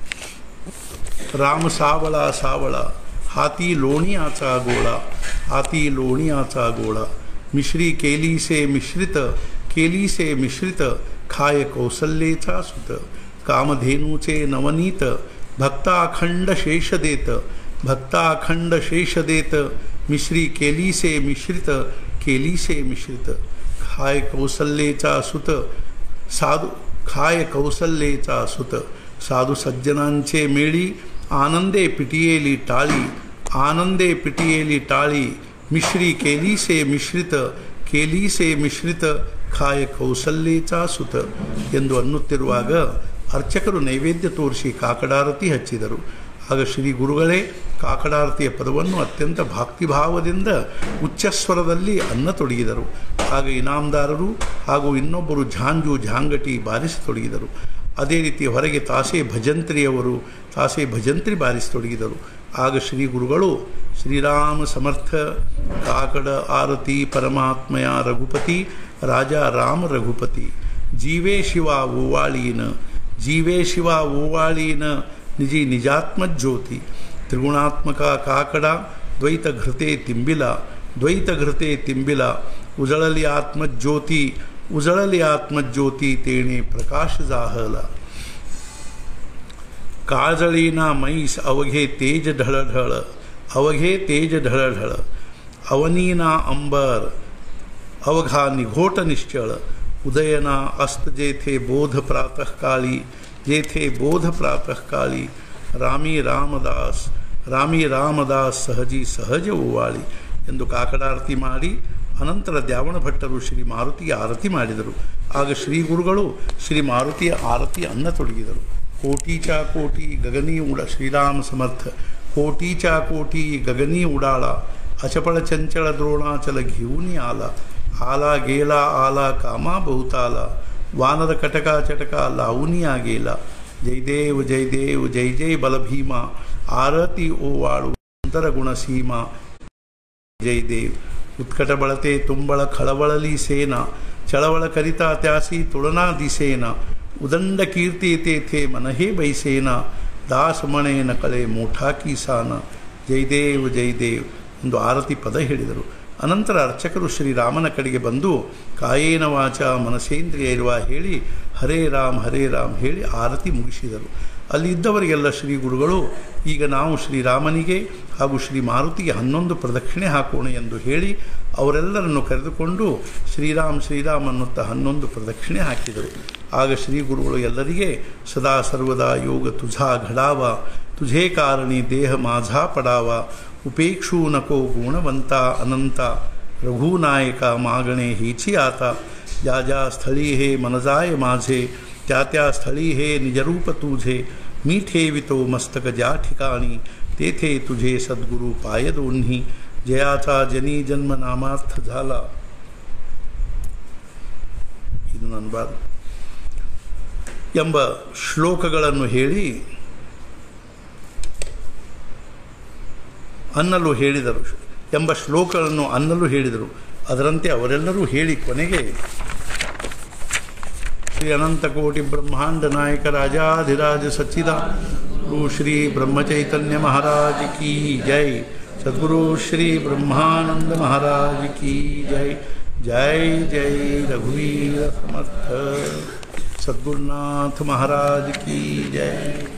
A: राम सावळा सावळा हाती लोणियाचा गोळा हाती लोणियाचा गोळा मिश्री केलीसे मिश्रित केलीसे मिश्रित खाय कौसल्येचा सुत कामधेनूचे नवनीत भक्ताखंड शेष देत भक्ताखंड शेष देत मिश्री केलीसे मिश्रित केलीसे मिश्रित खाय कौसल्येचा सुत साधू खाय कौसल्येचा सुत साधू सज्जनांचे मेळी आनंदे पिटियेली टाळी आनंदे पिटियेली टाळी मिश्री केलीसे ಮಿಶ್ರಿತ ಕೇಲೀಸೆ ಮಿಶ್ರಿತ ಖಾಯ ಕೌಸಲ್ಯೇಚಾ ಸುತ ಎಂದು ಅನ್ನುತ್ತಿರುವಾಗ ಅರ್ಚಕರು ನೈವೇದ್ಯ ತೋರಿಸಿ ಕಾಕಡಾರತಿ ಹಚ್ಚಿದರು ಆಗ ಶ್ರೀ ಗುರುಗಳೇ ಕಾಕಡಾರತಿಯ ಪದವನ್ನು ಅತ್ಯಂತ ಭಕ್ತಿಭಾವದಿಂದ ಉಚ್ಚಸ್ವರದಲ್ಲಿ ಅನ್ನ ತೊಡಗಿದರು ಆಗ ಇನಾಮದಾರರು ಹಾಗೂ ಇನ್ನೊಬ್ಬರು ಝಾಂಜು ಝಾಂಗಟಿ ಬಾರಿಸತೊಡಗಿದರು ಅದೇ ರೀತಿ ಹೊರಗೆ ತಾಸೆ ಭಜಂತ್ರಿಯವರು ತಾಸೆ ಭಜಂತ್ರಿ ಬಾರಿಸತೊಡಗಿದರು ಆಗ ಶ್ರೀ ಗುರುಗಳು ಶ್ರೀರಾಮ ಸಮರ್ಥ ಕಾಕಡ ಆರತಿ ಪರಮಾತ್ಮಯ ರಘುಪತಿ ರಾಜ ರಾಮ ರಘುಪತಿ ಜೀವೇ ಶಿವ ಓವಾಳೀನ ಜೀವೇ ಶಿವ ಓವಾಳೀನ ನಿಜಿ ನಿಜಾತ್ಮಜ್ಯೋತಿ ತ್ರಿಗುಣಾತ್ಮಕ ಕಾಕಡ ದ್ವೈತ ಘೃತೆ ತಿಂಬಿಲ ದ್ವೈತ ಘೃತೆ ತಿಂಬಿಲ ಉಜಳಲಿ ಆತ್ಮಜ್ಯೋತಿ उजळली आत्मज्योती तेणे प्रकाश जाहला काजळीना मैस अवघे तेज ढळढळ अवघे तेज ढळढळ अवनीना अंबर अवघा निघोट निश्चळ उदयना अस्त जेथे बोध प्रातःकाळी जेथे बोध प्रातःकाळी ರಾಮಿ ರಾಮದಾಸ್ ರಾಮಿ ರಾಮದಾಸ್ ಸಹಜಿ ಸಹಜ ಓವಾಳಿ ಎಂದು ಕಾಕಡಾರತಿ ಮಾಡಿ ಅನಂತರ ದ್ಯಾವಣ ಭಟ್ಟರು ಶ್ರೀ ಮಾರುತಿಗೆ ಆರತಿ ಮಾಡಿದರು ಆಗ ಶ್ರೀ ಗುರುಗಳು ಶ್ರೀ ಮಾರುತಿಯ ಆರತಿ ಅನ್ನ ತೊಡಗಿದರು ಕೋಟೀಚಾ ಕೋಟಿ ಗಗನಿ ಉಡ ಶ್ರೀರಾಮ ಸಮರ್ಥ ಕೋಟೀಚಾ ಕೋಟಿ ಗಗನಿ ಉಡಾಳ ಅಚಪಳ ಚಂಚಳ ದ್ರೋಣಾಚಲ घेऊनी आला आला गेला आला कामा बहुताला वानर कटका चटका लावूनिया गेला जयदेव जयदेव जय जय बलभीमा आरती ओवाळू ಅಂತರ ಗುಣಸೀಮಾ ಜಯದೇವ್ ಉತ್ಕಟ ಬಳತೆ ತುಂಬಳ ಖಳವಳಲಿ ಸೇನ ಚಳವಳ ಕರಿತಾ ತ್ಯಾಸಿ ತುಳನಾ ದಿಸೇನ ಉದಂಡ ಕೀರ್ತಿ ತೇಥೆ ಮನಹೇ ಬೈಸೇನ ದಾಸ ಮಣೇನ ಕಳೆ ಮೋಠಾ ಕೀಸಾನ ಜಯದೇವ್ ಜಯದೇವ್ ಎಂದು ಆರತಿ ಪದ ಹೇಳಿದರು ಅನಂತರ ಅರ್ಚಕರು ಶ್ರೀರಾಮನ ಕಡೆಗೆ ಬಂದು ಕಾಯೇನ ವಾಚ ಮನಸೇಂದ್ರಿಯ ಇರುವ ಹೇಳಿ ಹರೇ ರಾಮ್ ಹರೇ ರಾಮ್ ಹೇಳಿ ಆರತಿ ಮುಗಿಸಿದರು ಅಲ್ಲಿ ಇದ್ದವರಿಗೆಲ್ಲ ಶ್ರೀ ಗುರುಗಳು ಈಗ ನಾವು ಶ್ರೀರಾಮನಿಗೆ ಹಾಗೂ ಶ್ರೀ ಮಾರುತಿಗೆ ಹನ್ನೊಂದು ಪ್ರದಕ್ಷಿಣೆ ಹಾಕೋಣ ಎಂದು ಹೇಳಿ ಅವರೆಲ್ಲರನ್ನು ಕರೆದುಕೊಂಡು ಶ್ರೀರಾಮ್ ಶ್ರೀರಾಮ್ ಅನ್ನುತ್ತಾ ಹನ್ನೊಂದು ಪ್ರದಕ್ಷಿಣೆ ಹಾಕಿದರು ಆಗ ಶ್ರೀ ಗುರುಗಳು ಎಲ್ಲರಿಗೆ ಸದಾ ಸರ್ವದಾ ಯೋಗ ತುझा घडावा तुझे कारणी देह माझा पडावा उपेक्षू नको गुणवंता अनंता रघुनायका मागणे हेची आता ज्या ज्या स्थळी हे मनजाय माझे त्या त्या स्थळी हे निजरूप तुझे मी ठेवितो मस्तक ज्या ठिकाणी तेथे तुझे सद्गुरू पाय दोन्ही जयाचा जनी जन्म नामार्थ झाला ಇದು ಅನ್ಬಾರ್ದು ಎಂಬ ಶ್ಲೋಕಗಳನ್ನು ಹೇಳಿ ಅನ್ನಲು ಹೇಳಿದರು ಎಂಬ ಶ್ಲೋಕಗಳನ್ನು ಅನ್ನಲು ಹೇಳಿದರು ಅದರಂತೆ ಅವರೆಲ್ಲರೂ ಹೇಳಿ ಕೊನೆಗೆ ಶ್ರೀ ಅನಂತಕೋಟಿ ಬ್ರಹ್ಮಾಂಡ ನಾಯಕ ರಾಜಾಧಿರಾಜ ಸಚ್ಚಿದ ಗುರು ಶ್ರೀ ಬ್ರಹ್ಮಚೈತನ್ಯ ಮಹಾರಾಜ್ ಕಿ ಜೈ ಸದ್ಗುರು ಶ್ರೀ ಬ್ರಹ್ಮಾನಂದ ಮಹಾರಾಜ್ ಕಿ ಜೈ ಜೈ ಜೈ ರಘುವೀರ ಸಮರ್ಥ सद्गुरुनाथ महाराज की जय